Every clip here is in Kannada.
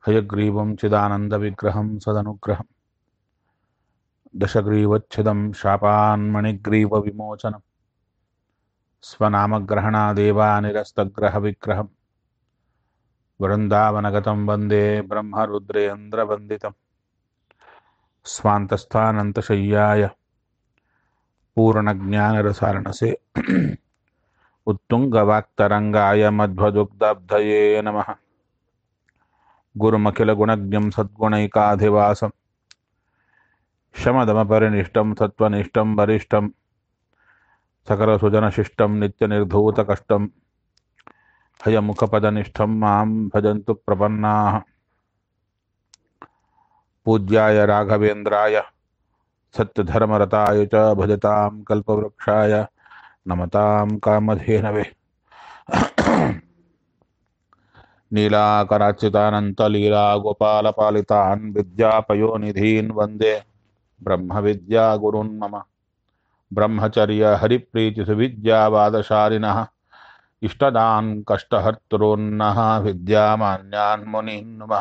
हयग्रीवं चिदानन्दविग्रहं सदनुग्रहं दशग्रीवच्छिदं शापान्मणिग्रीवविमोचनं स्वनामग्रहणादेवानिरस्तग्रहविग्रहं वृन्दावनगतं वन्दे ब्रह्मरुद्रेन्द्रवन्दितं स्वान्तस्थानन्तशय्याय पूर्णज्ञानरसारणसे उत्तुङ्गवाक्तरङ्गाय मध्वदुग्धब्धये नमः गुरुमखिलगुणज्ञं सद्गुणैकाधिवासं शमदमपरिनिष्टं सत्त्वनिष्ठं वरिष्ठं सकलसुजनशिष्टं नित्यनिर्धूतकष्टं हयमुखपदनिष्ठं मां भजन्तु प्रपन्नाः पूज्याय राघवेन्द्राय सत्यधर्मरताय च भजतां कल्पवृक्षाय नमतां कामधेनवे नीलाकराच्युतानन्तलीलागोपालपालितान् विद्यापयोनिधीन् वन्दे ब्रह्मविद्यागुरुन् मम ब्रह्मचर्यहरिप्रीतिसुविद्यावादशालिनः इष्टदान् कष्टहर्तॄन्नः विद्यामान्यान् मुनीन् नमः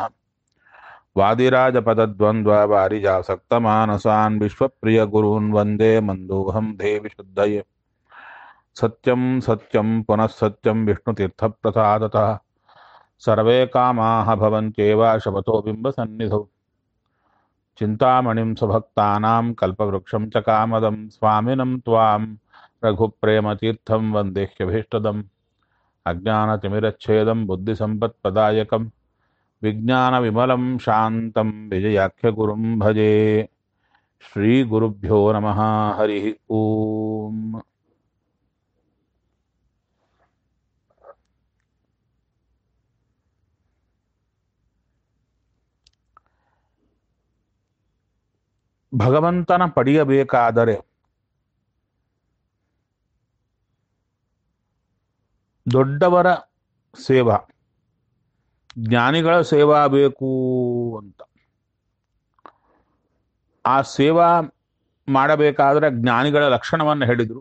वादिराजपदद्वन्द्ववारिजासक्तमानसान् विश्वप्रियगुरून् वन्दे मन्दोऽहं देवि शुद्धये सत्यं सत्यं पुनः सत्यं विष्णुतीर्थप्रसादतः सर्वे कामाः भवन्त्येव शपथो बिम्बसन्निधौ चिन्तामणिं स्वभक्तानां कल्पवृक्षं च कामदं स्वामिनं त्वां रघुप्रेमतीर्थं वन्देह्यभीष्टदम् अज्ञानतिमिरच्छेदं बुद्धिसम्पत्प्रदायकं विज्ञानविमलं शान्तं विजयाख्यगुरुं भजे श्रीगुरुभ्यो नमः हरिः ॐ ಭಗವಂತನ ಪಡೆಯಬೇಕಾದರೆ ದೊಡ್ಡವರ ಸೇವಾ ಜ್ಞಾನಿಗಳ ಸೇವಾ ಬೇಕು ಅಂತ ಆ ಸೇವಾ ಮಾಡಬೇಕಾದ್ರೆ ಜ್ಞಾನಿಗಳ ಲಕ್ಷಣವನ್ನು ಹೇಳಿದರು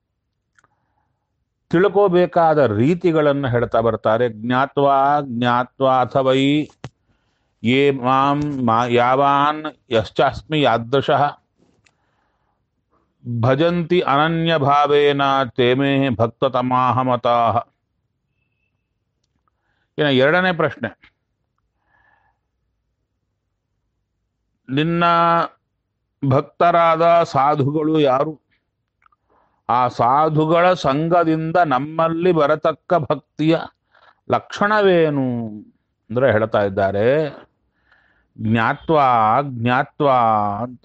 ತಿಳ್ಕೋಬೇಕಾದ ರೀತಿಗಳನ್ನು ಹೇಳ್ತಾ ಬರ್ತಾರೆ ಜ್ಞಾತ್ವಾ ಜ್ಞಾತ್ವಾ ಅಥವೈ ಯೇ ಮಾಂ ಮಾ ಯಾವಾನ್ ಯಶ್ಚಾಸ್ಮಿ ಯಾದೃಶಃ ಭಜಂತಿ ಅನನ್ಯ ಭಾವೇನ ತೇಮೇ ಭಕ್ತತಮಾಹ ಮತಾಹ ಇನ್ನು ಎರಡನೇ ಪ್ರಶ್ನೆ ನಿನ್ನ ಭಕ್ತರಾದ ಸಾಧುಗಳು ಯಾರು ಆ ಸಾಧುಗಳ ಸಂಘದಿಂದ ನಮ್ಮಲ್ಲಿ ಬರತಕ್ಕ ಭಕ್ತಿಯ ಲಕ್ಷಣವೇನು ಅಂದ್ರೆ ಹೇಳ್ತಾ ಇದ್ದಾರೆ ಜ್ಞಾತ್ವ ಜ್ಞಾತ್ವ ಅಂತ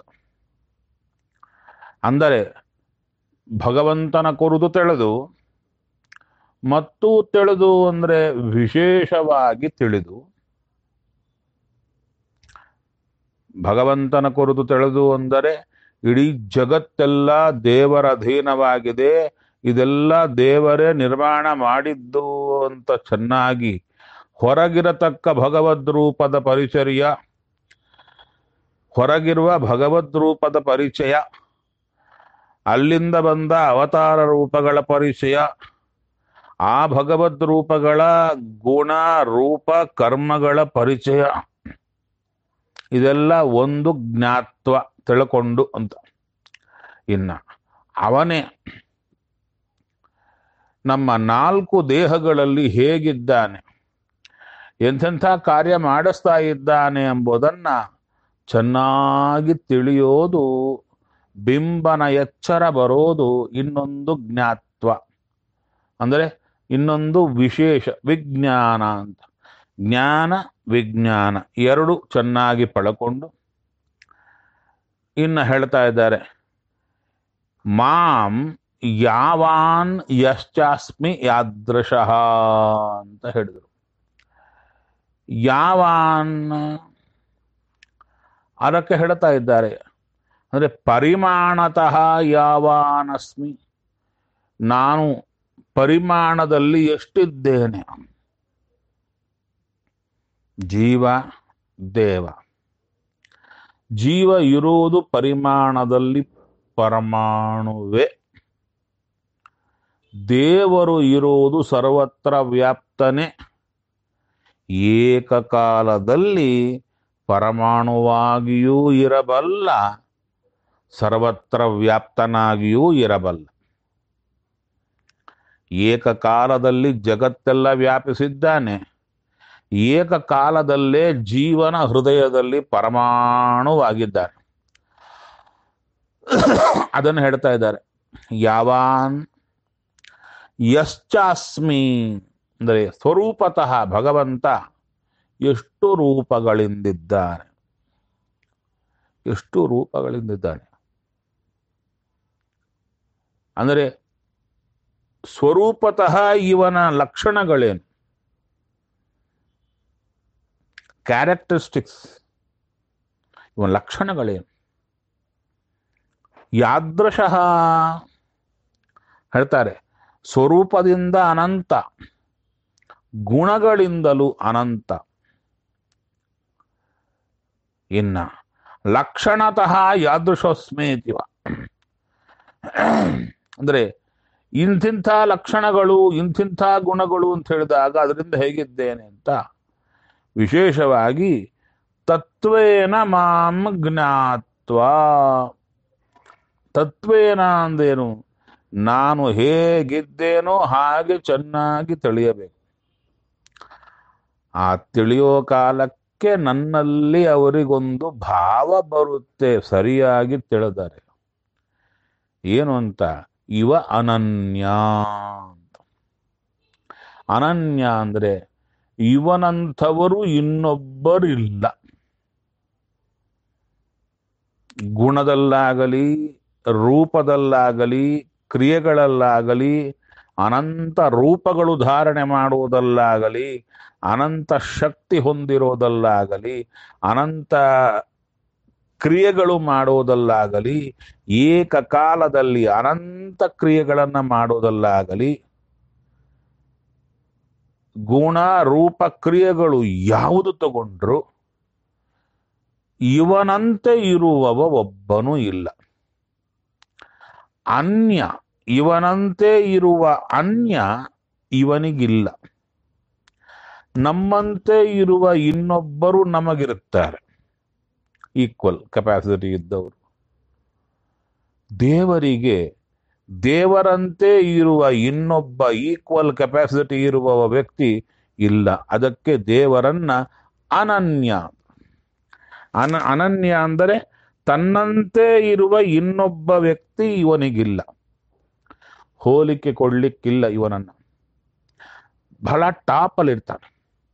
ಅಂದರೆ ಭಗವಂತನ ಕುರಿತು ತಿಳಿದು ಮತ್ತು ತಿಳಿದು ಅಂದ್ರೆ ವಿಶೇಷವಾಗಿ ತಿಳಿದು ಭಗವಂತನ ಕುರಿತು ತಿಳಿದು ಅಂದರೆ ಇಡೀ ಜಗತ್ತೆಲ್ಲ ದೇವರ ಅಧೀನವಾಗಿದೆ ಇದೆಲ್ಲ ದೇವರೇ ನಿರ್ಮಾಣ ಮಾಡಿದ್ದು ಅಂತ ಚೆನ್ನಾಗಿ ಹೊರಗಿರತಕ್ಕ ಭಗವದ್ ರೂಪದ ಪರಿಚರ್ಯ ಹೊರಗಿರುವ ಭಗವದ್ ರೂಪದ ಪರಿಚಯ ಅಲ್ಲಿಂದ ಬಂದ ಅವತಾರ ರೂಪಗಳ ಪರಿಚಯ ಆ ಭಗವದ್ ರೂಪಗಳ ಗುಣ ರೂಪ ಕರ್ಮಗಳ ಪರಿಚಯ ಇದೆಲ್ಲ ಒಂದು ಜ್ಞಾತ್ವ ತಿಳ್ಕೊಂಡು ಅಂತ ಇನ್ನ ಅವನೇ ನಮ್ಮ ನಾಲ್ಕು ದೇಹಗಳಲ್ಲಿ ಹೇಗಿದ್ದಾನೆ ಎಂಥೆಂಥ ಕಾರ್ಯ ಮಾಡಿಸ್ತಾ ಇದ್ದಾನೆ ಎಂಬುದನ್ನ ಚೆನ್ನಾಗಿ ತಿಳಿಯೋದು ಬಿಂಬನ ಎಚ್ಚರ ಬರೋದು ಇನ್ನೊಂದು ಜ್ಞಾತ್ವ ಅಂದರೆ ಇನ್ನೊಂದು ವಿಶೇಷ ವಿಜ್ಞಾನ ಅಂತ ಜ್ಞಾನ ವಿಜ್ಞಾನ ಎರಡು ಚೆನ್ನಾಗಿ ಪಡ್ಕೊಂಡು ಇನ್ನು ಹೇಳ್ತಾ ಇದ್ದಾರೆ ಮಾಂ ಯಾವಾನ್ ಯಶ್ಚಾಸ್ಮಿ ಯಾದೃಶಃ ಅಂತ ಹೇಳಿದರು ಯಾವಾನ್ ಅದಕ್ಕೆ ಹೇಳ್ತಾ ಇದ್ದಾರೆ ಅಂದರೆ ಪರಿಮಾಣತಃ ಯಾವಾನಸ್ಮಿ ನಾನು ಪರಿಮಾಣದಲ್ಲಿ ಎಷ್ಟಿದ್ದೇನೆ ಜೀವ ದೇವ ಜೀವ ಇರುವುದು ಪರಿಮಾಣದಲ್ಲಿ ಪರಮಾಣುವೆ ದೇವರು ಇರುವುದು ಸರ್ವತ್ರ ವ್ಯಾಪ್ತನೆ ಏಕಕಾಲದಲ್ಲಿ ಪರಮಾಣುವಾಗಿಯೂ ಇರಬಲ್ಲ ಸರ್ವತ್ರ ವ್ಯಾಪ್ತನಾಗಿಯೂ ಇರಬಲ್ಲ ಏಕಕಾಲದಲ್ಲಿ ಜಗತ್ತೆಲ್ಲ ವ್ಯಾಪಿಸಿದ್ದಾನೆ ಏಕಕಾಲದಲ್ಲೇ ಜೀವನ ಹೃದಯದಲ್ಲಿ ಪರಮಾಣುವಾಗಿದ್ದಾನೆ ಅದನ್ನು ಹೇಳ್ತಾ ಇದ್ದಾರೆ ಯಾವಾನ್ ಯಶ್ಚಾಸ್ಮಿ ಅಂದರೆ ಸ್ವರೂಪತಃ ಭಗವಂತ ಎಷ್ಟು ರೂಪಗಳಿಂದಿದ್ದಾನೆ ಎಷ್ಟು ರೂಪಗಳಿಂದಿದ್ದಾನೆ ಅಂದರೆ ಸ್ವರೂಪತಃ ಇವನ ಲಕ್ಷಣಗಳೇನು ಕ್ಯಾರೆಕ್ಟರಿಸ್ಟಿಕ್ಸ್ ಇವನ ಲಕ್ಷಣಗಳೇನು ಯಾದೃಶಃ ಹೇಳ್ತಾರೆ ಸ್ವರೂಪದಿಂದ ಅನಂತ ಗುಣಗಳಿಂದಲೂ ಅನಂತ ಇನ್ನ ಲಕ್ಷಣತಃ ಯಾದೃಶಸ್ಮೇತಿವ ಅಂದ್ರೆ ಇಂತಿಂಥ ಲಕ್ಷಣಗಳು ಇಂತಿಂಥ ಗುಣಗಳು ಅಂತ ಹೇಳಿದಾಗ ಅದರಿಂದ ಹೇಗಿದ್ದೇನೆ ಅಂತ ವಿಶೇಷವಾಗಿ ತತ್ವೇನ ಮಾಂ ಜ್ಞಾತ್ವ ತತ್ವೇನ ಅಂದೇನು ನಾನು ಹೇಗಿದ್ದೇನೋ ಹಾಗೆ ಚೆನ್ನಾಗಿ ತಿಳಿಯಬೇಕು ಆ ತಿಳಿಯೋ ಕಾಲಕ್ಕೆ ನನ್ನಲ್ಲಿ ಅವರಿಗೊಂದು ಭಾವ ಬರುತ್ತೆ ಸರಿಯಾಗಿ ತಿಳಿದರೆ ಏನು ಅಂತ ಇವ ಅನನ್ಯ ಅಂತ ಅನನ್ಯ ಅಂದ್ರೆ ಇವನಂಥವರು ಇನ್ನೊಬ್ಬರಿಲ್ಲ ಗುಣದಲ್ಲಾಗಲಿ ರೂಪದಲ್ಲಾಗಲಿ ಕ್ರಿಯೆಗಳಲ್ಲಾಗಲಿ ಅನಂತ ರೂಪಗಳು ಧಾರಣೆ ಮಾಡುವುದಲ್ಲಾಗಲಿ ಅನಂತ ಶಕ್ತಿ ಹೊಂದಿರೋದಲ್ಲಾಗಲಿ ಅನಂತ ಕ್ರಿಯೆಗಳು ಮಾಡುವುದಲ್ಲಾಗಲಿ ಏಕಕಾಲದಲ್ಲಿ ಅನಂತ ಕ್ರಿಯೆಗಳನ್ನು ಮಾಡುವುದಲ್ಲಾಗಲಿ ಗುಣ ರೂಪ ಕ್ರಿಯೆಗಳು ಯಾವುದು ತಗೊಂಡ್ರು ಇವನಂತೆ ಇರುವವ ಒಬ್ಬನೂ ಇಲ್ಲ ಅನ್ಯ ಇವನಂತೆ ಇರುವ ಅನ್ಯ ಇವನಿಗಿಲ್ಲ ನಮ್ಮಂತೆ ಇರುವ ಇನ್ನೊಬ್ಬರು ನಮಗಿರುತ್ತಾರೆ ಈಕ್ವಲ್ ಕೆಪಾಸಿಟಿ ಇದ್ದವರು ದೇವರಿಗೆ ದೇವರಂತೆ ಇರುವ ಇನ್ನೊಬ್ಬ ಈಕ್ವಲ್ ಕೆಪಾಸಿಟಿ ಇರುವ ವ್ಯಕ್ತಿ ಇಲ್ಲ ಅದಕ್ಕೆ ದೇವರನ್ನ ಅನನ್ಯ ಅನ ಅನನ್ಯ ಅಂದರೆ ತನ್ನಂತೆ ಇರುವ ಇನ್ನೊಬ್ಬ ವ್ಯಕ್ತಿ ಇವನಿಗಿಲ್ಲ ಹೋಲಿಕೆ ಕೊಡ್ಲಿಕ್ಕಿಲ್ಲ ಇವನನ್ನ ಬಹಳ ಟಾಪಲ್ಲಿ ಇರ್ತಾನೆ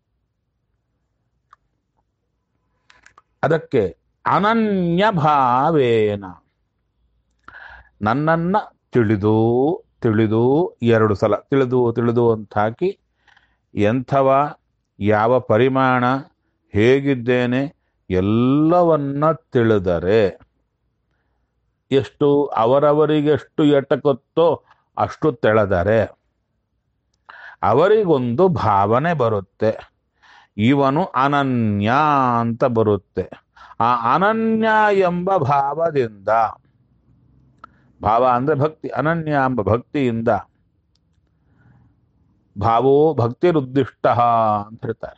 ಅದಕ್ಕೆ ಅನನ್ಯ ಭಾವೇನ ನನ್ನನ್ನ ತಿಳಿದು ತಿಳಿದು ಎರಡು ಸಲ ತಿಳಿದು ತಿಳಿದು ಅಂತ ಹಾಕಿ ಎಂಥವ ಯಾವ ಪರಿಮಾಣ ಹೇಗಿದ್ದೇನೆ ಎಲ್ಲವನ್ನ ತಿಳಿದರೆ ಎಷ್ಟು ಅವರವರಿಗೆ ಎಷ್ಟು ಎಟಕತ್ತೋ ಅಷ್ಟು ತೆಳೆದರೆ ಅವರಿಗೊಂದು ಭಾವನೆ ಬರುತ್ತೆ ಇವನು ಅನನ್ಯ ಅಂತ ಬರುತ್ತೆ ಆ ಅನನ್ಯ ಎಂಬ ಭಾವದಿಂದ ಭಾವ ಅಂದ್ರೆ ಭಕ್ತಿ ಅನನ್ಯ ಎಂಬ ಭಕ್ತಿಯಿಂದ ಭಾವೋ ಭಕ್ತಿರುದ್ದಿಷ್ಟ ಅಂತ ಹೇಳ್ತಾರೆ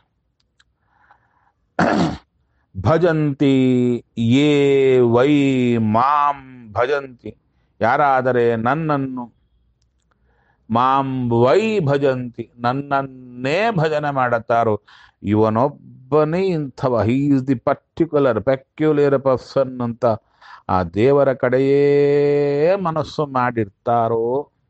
ಭಜಂತಿ ಯೇ ವೈ ಮಾಂ ಭಜಂತಿ ಯಾರಾದರೆ ನನ್ನನ್ನು ಮಾಂ ವೈ ಭಜಂತಿ ನನ್ನನ್ನೇ ಭಜನೆ ಮಾಡುತ್ತಾರೋ ಇವನೊಬ್ಬನೇ ಇಂಥವ he is the particular peculiar person ಅಂತ ಆ ದೇವರ ಕಡೆಯೇ ಮನಸ್ಸು ಮಾಡಿರ್ತಾರೋ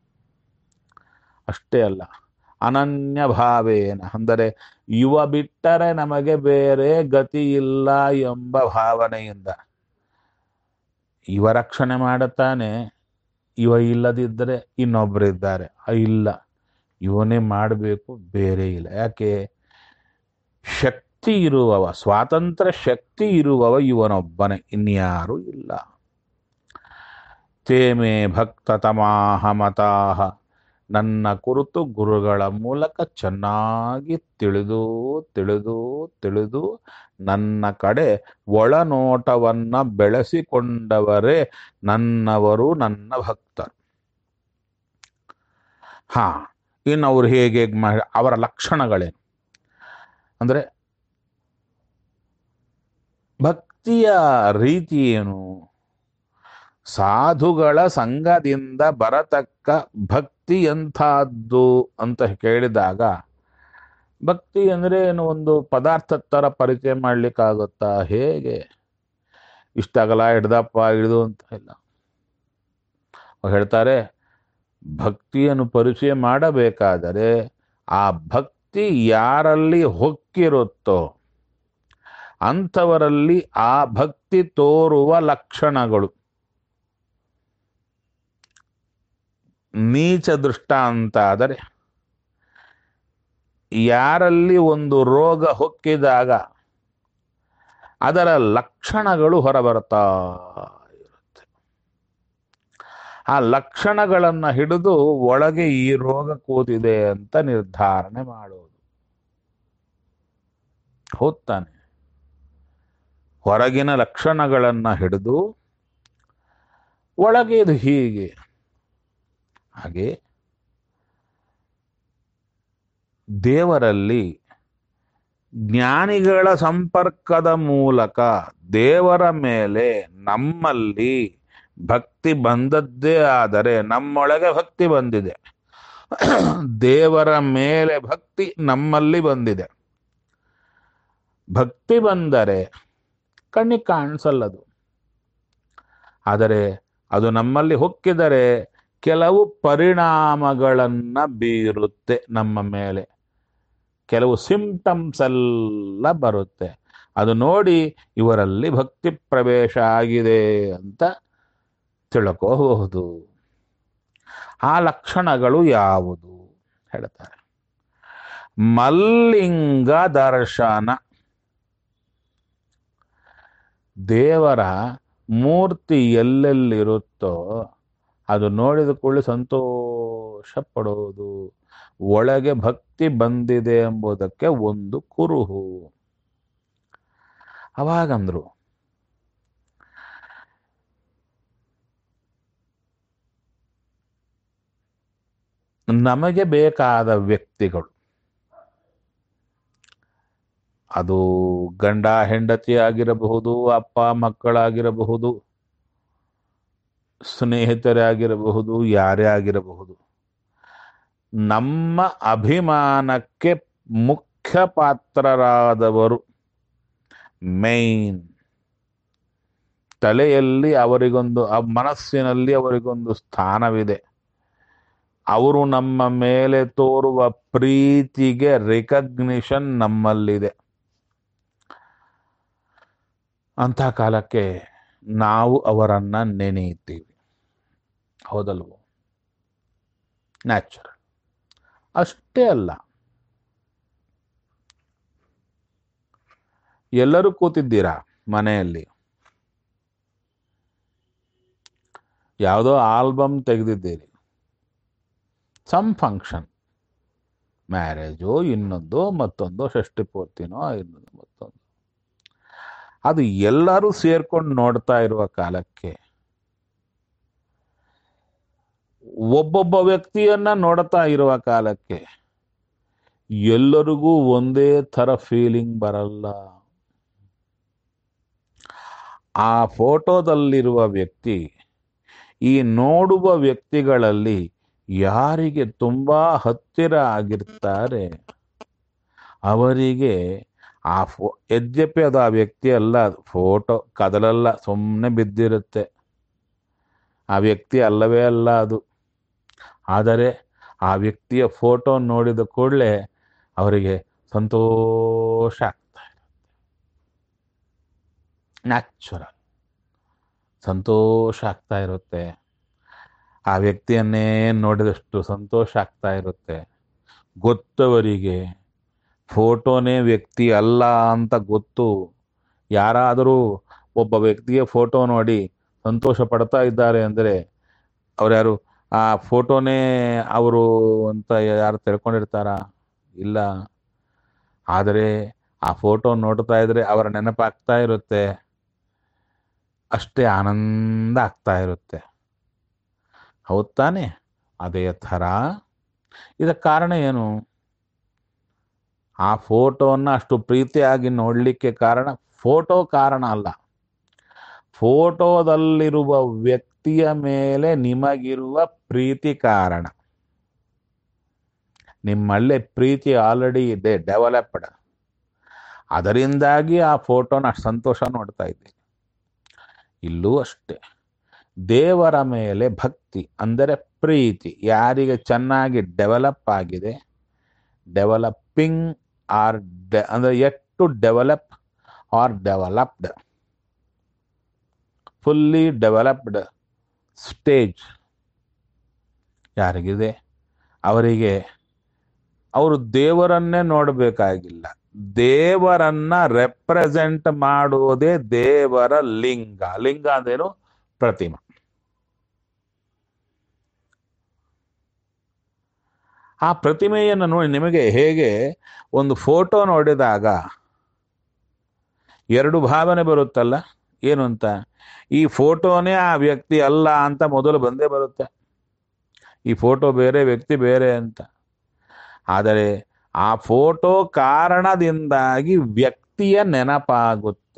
ಅಷ್ಟೇ ಅಲ್ಲ ಅನನ್ಯ ಭಾವೇನ ಅಂದರೆ ಇವ ಬಿಟ್ಟರೆ ನಮಗೆ ಬೇರೆ ಗತಿ ಇಲ್ಲ ಎಂಬ ಭಾವನೆಯಿಂದ ಇವ ರಕ್ಷಣೆ ಮಾಡುತ್ತಾನೆ ಇವ ಇಲ್ಲದಿದ್ದರೆ ಇನ್ನೊಬ್ಬರಿದ್ದಾರೆ ಇಲ್ಲ ಇವನೇ ಮಾಡಬೇಕು ಬೇರೆ ಇಲ್ಲ ಯಾಕೆ ಶಕ್ತಿ ಇರುವವ ಸ್ವಾತಂತ್ರ್ಯ ಶಕ್ತಿ ಇರುವವ ಇವನೊಬ್ಬನೇ ಇನ್ಯಾರೂ ಇಲ್ಲ ತೇಮೇ ಭಕ್ತ ತಮಾಹ ಮತಾಹ ನನ್ನ ಕುರಿತು ಗುರುಗಳ ಮೂಲಕ ಚೆನ್ನಾಗಿ ತಿಳಿದು ತಿಳಿದು ತಿಳಿದು ನನ್ನ ಕಡೆ ಒಳನೋಟವನ್ನ ಬೆಳೆಸಿಕೊಂಡವರೇ ನನ್ನವರು ನನ್ನ ಭಕ್ತರು ಹಾ ಇನ್ನು ಅವ್ರು ಹೇಗೆ ಹೇಗೆ ಮಾಡಿ ಅವರ ಲಕ್ಷಣಗಳೇನು ಅಂದರೆ ಭಕ್ತಿಯ ರೀತಿ ಏನು ಸಾಧುಗಳ ಸಂಘದಿಂದ ಬರತಕ್ಕ ಭಕ್ತಿ ಎಂಥದ್ದು ಅಂತ ಕೇಳಿದಾಗ ಭಕ್ತಿ ಅಂದರೆ ಏನು ಒಂದು ಪದಾರ್ಥ ಥರ ಪರಿಚಯ ಮಾಡ್ಲಿಕ್ಕಾಗುತ್ತಾ ಹೇಗೆ ಇಷ್ಟಾಗಲ್ಲ ಹಿಡ್ದಪ್ಪ ಹಿಡಿದು ಅಂತ ಇಲ್ಲ ಅವ್ರು ಹೇಳ್ತಾರೆ ಭಕ್ತಿಯನ್ನು ಪರಿಚಯ ಮಾಡಬೇಕಾದರೆ ಆ ಭಕ್ತಿ ಯಾರಲ್ಲಿ ಹೊಕ್ಕಿರುತ್ತೋ ಅಂಥವರಲ್ಲಿ ಆ ಭಕ್ತಿ ತೋರುವ ಲಕ್ಷಣಗಳು ನೀಚ ದೃಷ್ಟ ಅಂತ ಆದರೆ ಯಾರಲ್ಲಿ ಒಂದು ರೋಗ ಹೊಕ್ಕಿದಾಗ ಅದರ ಲಕ್ಷಣಗಳು ಹೊರಬರ್ತಾ ಇರುತ್ತೆ ಆ ಲಕ್ಷಣಗಳನ್ನು ಹಿಡಿದು ಒಳಗೆ ಈ ರೋಗ ಕೂತಿದೆ ಅಂತ ನಿರ್ಧಾರಣೆ ಮಾಡೋದು ಹೋಗ್ತಾನೆ ಹೊರಗಿನ ಲಕ್ಷಣಗಳನ್ನು ಹಿಡಿದು ಒಳಗೆ ಇದು ಹೀಗೆ ಹಾಗೆ ದೇವರಲ್ಲಿ ಜ್ಞಾನಿಗಳ ಸಂಪರ್ಕದ ಮೂಲಕ ದೇವರ ಮೇಲೆ ನಮ್ಮಲ್ಲಿ ಭಕ್ತಿ ಬಂದದ್ದೇ ಆದರೆ ನಮ್ಮೊಳಗೆ ಭಕ್ತಿ ಬಂದಿದೆ ದೇವರ ಮೇಲೆ ಭಕ್ತಿ ನಮ್ಮಲ್ಲಿ ಬಂದಿದೆ ಭಕ್ತಿ ಬಂದರೆ ಕಣ್ಣಿಗೆ ಕಾಣಿಸಲ್ಲದು ಆದರೆ ಅದು ನಮ್ಮಲ್ಲಿ ಹೊಕ್ಕಿದರೆ ಕೆಲವು ಪರಿಣಾಮಗಳನ್ನ ಬೀರುತ್ತೆ ನಮ್ಮ ಮೇಲೆ ಕೆಲವು ಸಿಂಪ್ಟಮ್ಸ್ ಎಲ್ಲ ಬರುತ್ತೆ ಅದು ನೋಡಿ ಇವರಲ್ಲಿ ಭಕ್ತಿ ಪ್ರವೇಶ ಆಗಿದೆ ಅಂತ ತಿಳ್ಕೋಬಹುದು ಆ ಲಕ್ಷಣಗಳು ಯಾವುದು ಹೇಳ್ತಾರೆ ಮಲ್ಲಿಂಗ ದರ್ಶನ ದೇವರ ಮೂರ್ತಿ ಎಲ್ಲೆಲ್ಲಿರುತ್ತೋ ಅದು ನೋಡಿದ ಕೂಡಲೇ ಸಂತೋಷ ಪಡೋದು ಒಳಗೆ ಭಕ್ತಿ ಬಂದಿದೆ ಎಂಬುದಕ್ಕೆ ಒಂದು ಕುರುಹು ಅವಾಗಂದ್ರು ನಮಗೆ ಬೇಕಾದ ವ್ಯಕ್ತಿಗಳು ಅದು ಗಂಡ ಹೆಂಡತಿ ಆಗಿರಬಹುದು ಅಪ್ಪ ಮಕ್ಕಳಾಗಿರಬಹುದು ಸ್ನೇಹಿತರೇ ಆಗಿರಬಹುದು ಯಾರೇ ಆಗಿರಬಹುದು ನಮ್ಮ ಅಭಿಮಾನಕ್ಕೆ ಮುಖ್ಯ ಪಾತ್ರರಾದವರು ಮೈನ್ ತಲೆಯಲ್ಲಿ ಅವರಿಗೊಂದು ಆ ಮನಸ್ಸಿನಲ್ಲಿ ಅವರಿಗೊಂದು ಸ್ಥಾನವಿದೆ ಅವರು ನಮ್ಮ ಮೇಲೆ ತೋರುವ ಪ್ರೀತಿಗೆ ರಿಕಗ್ನಿಷನ್ ನಮ್ಮಲ್ಲಿದೆ ಅಂಥ ಕಾಲಕ್ಕೆ ನಾವು ಅವರನ್ನ ನೆನೆಯುತ್ತೀವಿ ಹೌದಲ್ವೋ ನ್ಯಾಚುರಲ್ ಅಷ್ಟೇ ಅಲ್ಲ ಎಲ್ಲರೂ ಕೂತಿದ್ದೀರಾ ಮನೆಯಲ್ಲಿ ಯಾವುದೋ ಆಲ್ಬಮ್ ತೆಗೆದಿದ್ದೀರಿ ಸಮ್ ಫಂಕ್ಷನ್ ಮ್ಯಾರೇಜು ಇನ್ನೊಂದು ಮತ್ತೊಂದು ಷಷ್ಠಿ ಪೂರ್ತಿನೋ ಇನ್ನೊಂದು ಮತ್ತೊಂದು ಅದು ಎಲ್ಲರೂ ಸೇರ್ಕೊಂಡು ನೋಡ್ತಾ ಇರುವ ಕಾಲಕ್ಕೆ ಒಬ್ಬೊಬ್ಬ ವ್ಯಕ್ತಿಯನ್ನ ನೋಡ್ತಾ ಇರುವ ಕಾಲಕ್ಕೆ ಎಲ್ಲರಿಗೂ ಒಂದೇ ಥರ ಫೀಲಿಂಗ್ ಬರಲ್ಲ ಆ ಫೋಟೋದಲ್ಲಿರುವ ವ್ಯಕ್ತಿ ಈ ನೋಡುವ ವ್ಯಕ್ತಿಗಳಲ್ಲಿ ಯಾರಿಗೆ ತುಂಬಾ ಹತ್ತಿರ ಆಗಿರ್ತಾರೆ ಅವರಿಗೆ ಆ ಫೋ ಯದ್ಯಪಿ ಅದು ಆ ವ್ಯಕ್ತಿ ಅಲ್ಲ ಫೋಟೋ ಕದಲಲ್ಲ ಸುಮ್ಮನೆ ಬಿದ್ದಿರುತ್ತೆ ಆ ವ್ಯಕ್ತಿ ಅಲ್ಲವೇ ಅಲ್ಲ ಅದು ಆದರೆ ಆ ವ್ಯಕ್ತಿಯ ಫೋಟೋ ನೋಡಿದ ಕೂಡಲೇ ಅವರಿಗೆ ಸಂತೋಷ ಆಗ್ತಾ ಇರುತ್ತೆ ನ್ಯಾಚುರಲ್ ಸಂತೋಷ ಆಗ್ತಾ ಇರುತ್ತೆ ಆ ವ್ಯಕ್ತಿಯನ್ನೇ ನೋಡಿದಷ್ಟು ಸಂತೋಷ ಆಗ್ತಾ ಇರುತ್ತೆ ಗೊತ್ತವರಿಗೆ ಫೋಟೋನೇ ವ್ಯಕ್ತಿ ಅಲ್ಲ ಅಂತ ಗೊತ್ತು ಯಾರಾದರೂ ಒಬ್ಬ ವ್ಯಕ್ತಿಯ ಫೋಟೋ ನೋಡಿ ಸಂತೋಷ ಪಡ್ತಾ ಇದ್ದಾರೆ ಅಂದರೆ ಅವ್ರು ಯಾರು ಆ ಫೋಟೋನೇ ಅವರು ಅಂತ ಯಾರು ತಿಳ್ಕೊಂಡಿರ್ತಾರ ಇಲ್ಲ ಆದರೆ ಆ ಫೋಟೋ ನೋಡ್ತಾ ಇದ್ರೆ ಅವರ ನೆನಪಾಗ್ತಾ ಇರುತ್ತೆ ಅಷ್ಟೇ ಆನಂದ ಆಗ್ತಾ ಇರುತ್ತೆ ಹೌದ್ ತಾನೆ ಅದೇ ಥರ ಇದಕ್ಕೆ ಕಾರಣ ಏನು ಆ ಫೋಟೋನ ಅಷ್ಟು ಪ್ರೀತಿಯಾಗಿ ನೋಡಲಿಕ್ಕೆ ಕಾರಣ ಫೋಟೋ ಕಾರಣ ಅಲ್ಲ ಫೋಟೋದಲ್ಲಿರುವ ವ್ಯಕ್ತಿಯ ಮೇಲೆ ನಿಮಗಿರುವ ಪ್ರೀತಿ ಕಾರಣ ನಿಮ್ಮಲ್ಲೇ ಪ್ರೀತಿ ಆಲ್ರೆಡಿ ಇದೆ ಡೆವಲಪ್ಡ್ ಅದರಿಂದಾಗಿ ಆ ಫೋಟೋನ ಅಷ್ಟು ಸಂತೋಷ ನೋಡ್ತಾ ಇದ್ದೀವಿ ಇಲ್ಲೂ ಅಷ್ಟೇ ದೇವರ ಮೇಲೆ ಭಕ್ತಿ ಅಂದರೆ ಪ್ರೀತಿ ಯಾರಿಗೆ ಚೆನ್ನಾಗಿ ಡೆವಲಪ್ ಆಗಿದೆ ಡೆವಲಪಿಂಗ್ ಆರ್ ಡೆ ಅಂದರೆ at to develop or developed fully developed stage ಯಾರಿಗಿದೆ ಅವರಿಗೆ ಅವರು ದೇವರನ್ನೇ ನೋಡಬೇಕಾಗಿಲ್ಲ ದೇವರನ್ನ ರೆಪ್ರೆಸೆಂಟ್ ಮಾಡುವುದೇ ದೇವರ ಲಿಂಗ ಲಿಂಗ ಅಂದೇನು ಪ್ರತಿಮಾ ಆ ಪ್ರತಿಮೆಯನ್ನು ನೋಡಿ ನಿಮಗೆ ಹೇಗೆ ಒಂದು ಫೋಟೋ ನೋಡಿದಾಗ ಎರಡು ಭಾವನೆ ಬರುತ್ತಲ್ಲ ಏನು ಅಂತ ಈ ಫೋಟೋನೇ ಆ ವ್ಯಕ್ತಿ ಅಲ್ಲ ಅಂತ ಮೊದಲು ಬಂದೇ ಬರುತ್ತೆ ಈ ಫೋಟೋ ಬೇರೆ ವ್ಯಕ್ತಿ ಬೇರೆ ಅಂತ ಆದರೆ ಆ ಫೋಟೋ ಕಾರಣದಿಂದಾಗಿ ವ್ಯಕ್ತಿಯ ನೆನಪಾಗುತ್ತೆ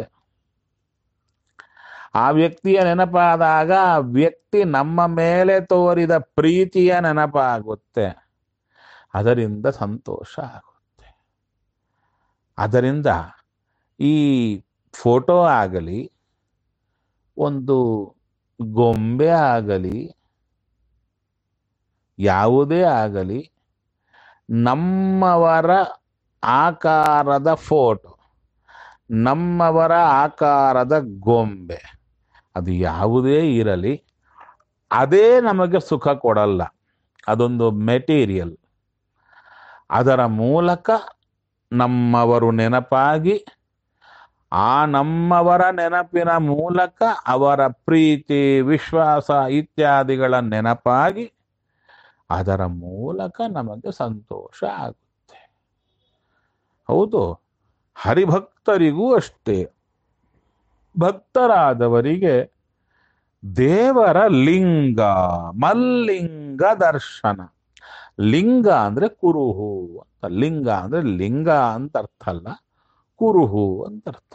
ಆ ವ್ಯಕ್ತಿಯ ನೆನಪಾದಾಗ ಆ ವ್ಯಕ್ತಿ ನಮ್ಮ ಮೇಲೆ ತೋರಿದ ಪ್ರೀತಿಯ ನೆನಪಾಗುತ್ತೆ ಅದರಿಂದ ಸಂತೋಷ ಆಗುತ್ತೆ ಅದರಿಂದ ಈ ಫೋಟೋ ಆಗಲಿ ಒಂದು ಗೊಂಬೆ ಆಗಲಿ ಯಾವುದೇ ಆಗಲಿ ನಮ್ಮವರ ಆಕಾರದ ಫೋಟೋ ನಮ್ಮವರ ಆಕಾರದ ಗೊಂಬೆ ಅದು ಯಾವುದೇ ಇರಲಿ ಅದೇ ನಮಗೆ ಸುಖ ಕೊಡಲ್ಲ ಅದೊಂದು ಮೆಟೀರಿಯಲ್ ಅದರ ಮೂಲಕ ನಮ್ಮವರು ನೆನಪಾಗಿ ಆ ನಮ್ಮವರ ನೆನಪಿನ ಮೂಲಕ ಅವರ ಪ್ರೀತಿ ವಿಶ್ವಾಸ ಇತ್ಯಾದಿಗಳ ನೆನಪಾಗಿ ಅದರ ಮೂಲಕ ನಮಗೆ ಸಂತೋಷ ಆಗುತ್ತೆ ಹೌದು ಹರಿಭಕ್ತರಿಗೂ ಅಷ್ಟೇ ಭಕ್ತರಾದವರಿಗೆ ದೇವರ ಲಿಂಗ ಮಲ್ಲಿಂಗ ದರ್ಶನ ಲಿಂಗ ಅಂದ್ರೆ ಕುರುಹು ಅಂತ ಲಿಂಗ ಅಂದ್ರೆ ಲಿಂಗ ಅಂತ ಅರ್ಥ ಅಲ್ಲ ಕುರುಹು ಅಂತ ಅರ್ಥ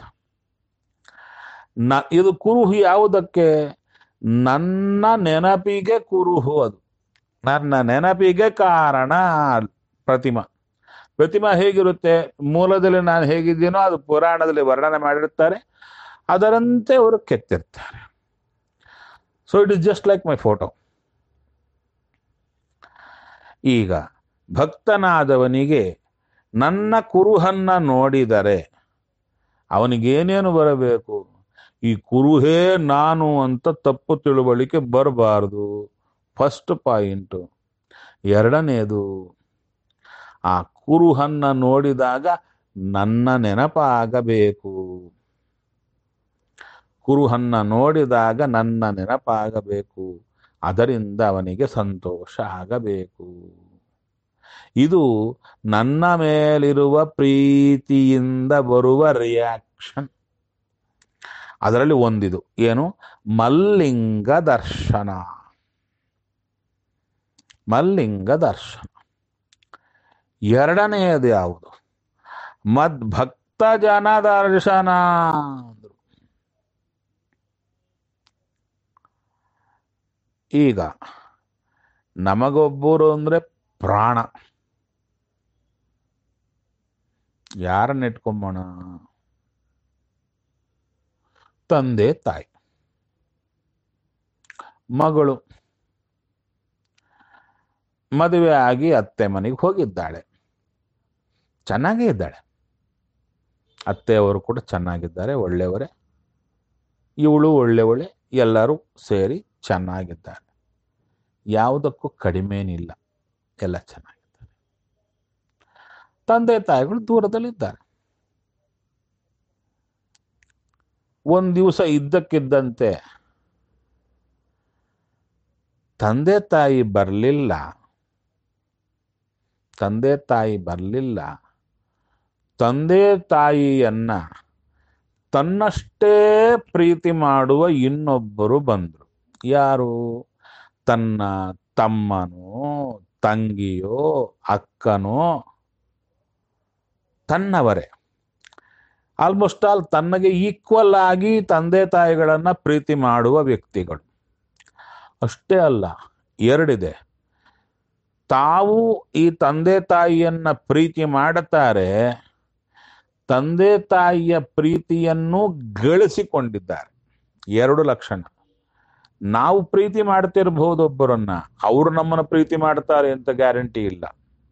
ನ ಇದು ಕುರುಹು ಯಾವುದಕ್ಕೆ ನನ್ನ ನೆನಪಿಗೆ ಕುರುಹು ಅದು ನನ್ನ ನೆನಪಿಗೆ ಕಾರಣ ಪ್ರತಿಮಾ ಪ್ರತಿಮಾ ಹೇಗಿರುತ್ತೆ ಮೂಲದಲ್ಲಿ ನಾನು ಹೇಗಿದ್ದೀನೋ ಅದು ಪುರಾಣದಲ್ಲಿ ವರ್ಣನೆ ಮಾಡಿರ್ತಾರೆ ಅದರಂತೆ ಅವರು ಕೆತ್ತಿರ್ತಾರೆ so it is just like my photo ಈಗ ಭಕ್ತನಾದವನಿಗೆ ನನ್ನ ಕುರುಹನ್ನ ನೋಡಿದರೆ ಅವನಿಗೇನೇನು ಬರಬೇಕು ಈ ಕುರುಹೇ ನಾನು ಅಂತ ತಪ್ಪು ತಿಳುವಳಿಕೆ ಬರಬಾರ್ದು ಫಸ್ಟ್ ಪಾಯಿಂಟು ಎರಡನೇದು ಆ ಕುರುಹನ್ನ ನೋಡಿದಾಗ ನನ್ನ ನೆನಪಾಗಬೇಕು ಕುರುಹನ್ನ ನೋಡಿದಾಗ ನನ್ನ ನೆನಪಾಗಬೇಕು ಅದರಿಂದ ಅವನಿಗೆ ಸಂತೋಷ ಆಗಬೇಕು ಇದು ನನ್ನ ಮೇಲಿರುವ ಪ್ರೀತಿಯಿಂದ ಬರುವ ರಿಯಾಕ್ಷನ್ ಅದರಲ್ಲಿ ಒಂದಿದು ಏನು ಮಲ್ಲಿಂಗ ದರ್ಶನ ಮಲ್ಲಿಂಗ ದರ್ಶನ ಎರಡನೆಯದು ಯಾವುದು ಮದ್ಭಕ್ತ ಜನ ದರ್ಶನ ಅಂದ್ರು ಈಗ ನಮಗೊಬ್ಬರು ಅಂದ್ರೆ ಪ್ರಾಣ ಯಾರನ್ನ ಇಟ್ಕೊಂಬೋಣ ತಂದೆ ತಾಯಿ ಮಗಳು ಮದುವೆ ಆಗಿ ಅತ್ತೆ ಮನೆಗೆ ಹೋಗಿದ್ದಾಳೆ ಚೆನ್ನಾಗೇ ಇದ್ದಾಳೆ ಅತ್ತೆಯವರು ಕೂಡ ಚೆನ್ನಾಗಿದ್ದಾರೆ ಒಳ್ಳೆಯವರೇ ಇವಳು ಒಳ್ಳೆಯವಳೆ ಎಲ್ಲರೂ ಸೇರಿ ಚೆನ್ನಾಗಿದ್ದಾರೆ ಯಾವುದಕ್ಕೂ ಕಡಿಮೆನಿಲ್ಲ ಎಲ್ಲ ಚೆನ್ನಾಗಿದ್ದಾರೆ ತಂದೆ ತಾಯಿಗಳು ದೂರದಲ್ಲಿದ್ದಾರೆ ಒಂದು ದಿವಸ ಇದ್ದಕ್ಕಿದ್ದಂತೆ ತಂದೆ ತಾಯಿ ಬರಲಿಲ್ಲ ತಂದೆ ತಾಯಿ ಬರಲಿಲ್ಲ ತಂದೆ ತಾಯಿಯನ್ನ ತನ್ನಷ್ಟೇ ಪ್ರೀತಿ ಮಾಡುವ ಇನ್ನೊಬ್ಬರು ಬಂದರು ಯಾರು ತನ್ನ ತಮ್ಮನೋ ತಂಗಿಯೋ ಅಕ್ಕನೋ ತನ್ನವರೇ ಆಲ್ಮೋಸ್ಟ್ ಆಲ್ ತನ್ನಗೆ ಈಕ್ವಲ್ ಆಗಿ ತಂದೆ ತಾಯಿಗಳನ್ನ ಪ್ರೀತಿ ಮಾಡುವ ವ್ಯಕ್ತಿಗಳು ಅಷ್ಟೇ ಅಲ್ಲ ಎರಡಿದೆ ತಾವು ಈ ತಂದೆ ತಾಯಿಯನ್ನ ಪ್ರೀತಿ ಮಾಡುತ್ತಾರೆ ತಂದೆ ತಾಯಿಯ ಪ್ರೀತಿಯನ್ನು ಗಳಿಸಿಕೊಂಡಿದ್ದಾರೆ ಎರಡು ಲಕ್ಷಣ ನಾವು ಪ್ರೀತಿ ಮಾಡ್ತಿರ್ಬಹುದು ಒಬ್ಬರನ್ನ ಅವರು ನಮ್ಮನ್ನ ಪ್ರೀತಿ ಮಾಡ್ತಾರೆ ಅಂತ ಗ್ಯಾರಂಟಿ ಇಲ್ಲ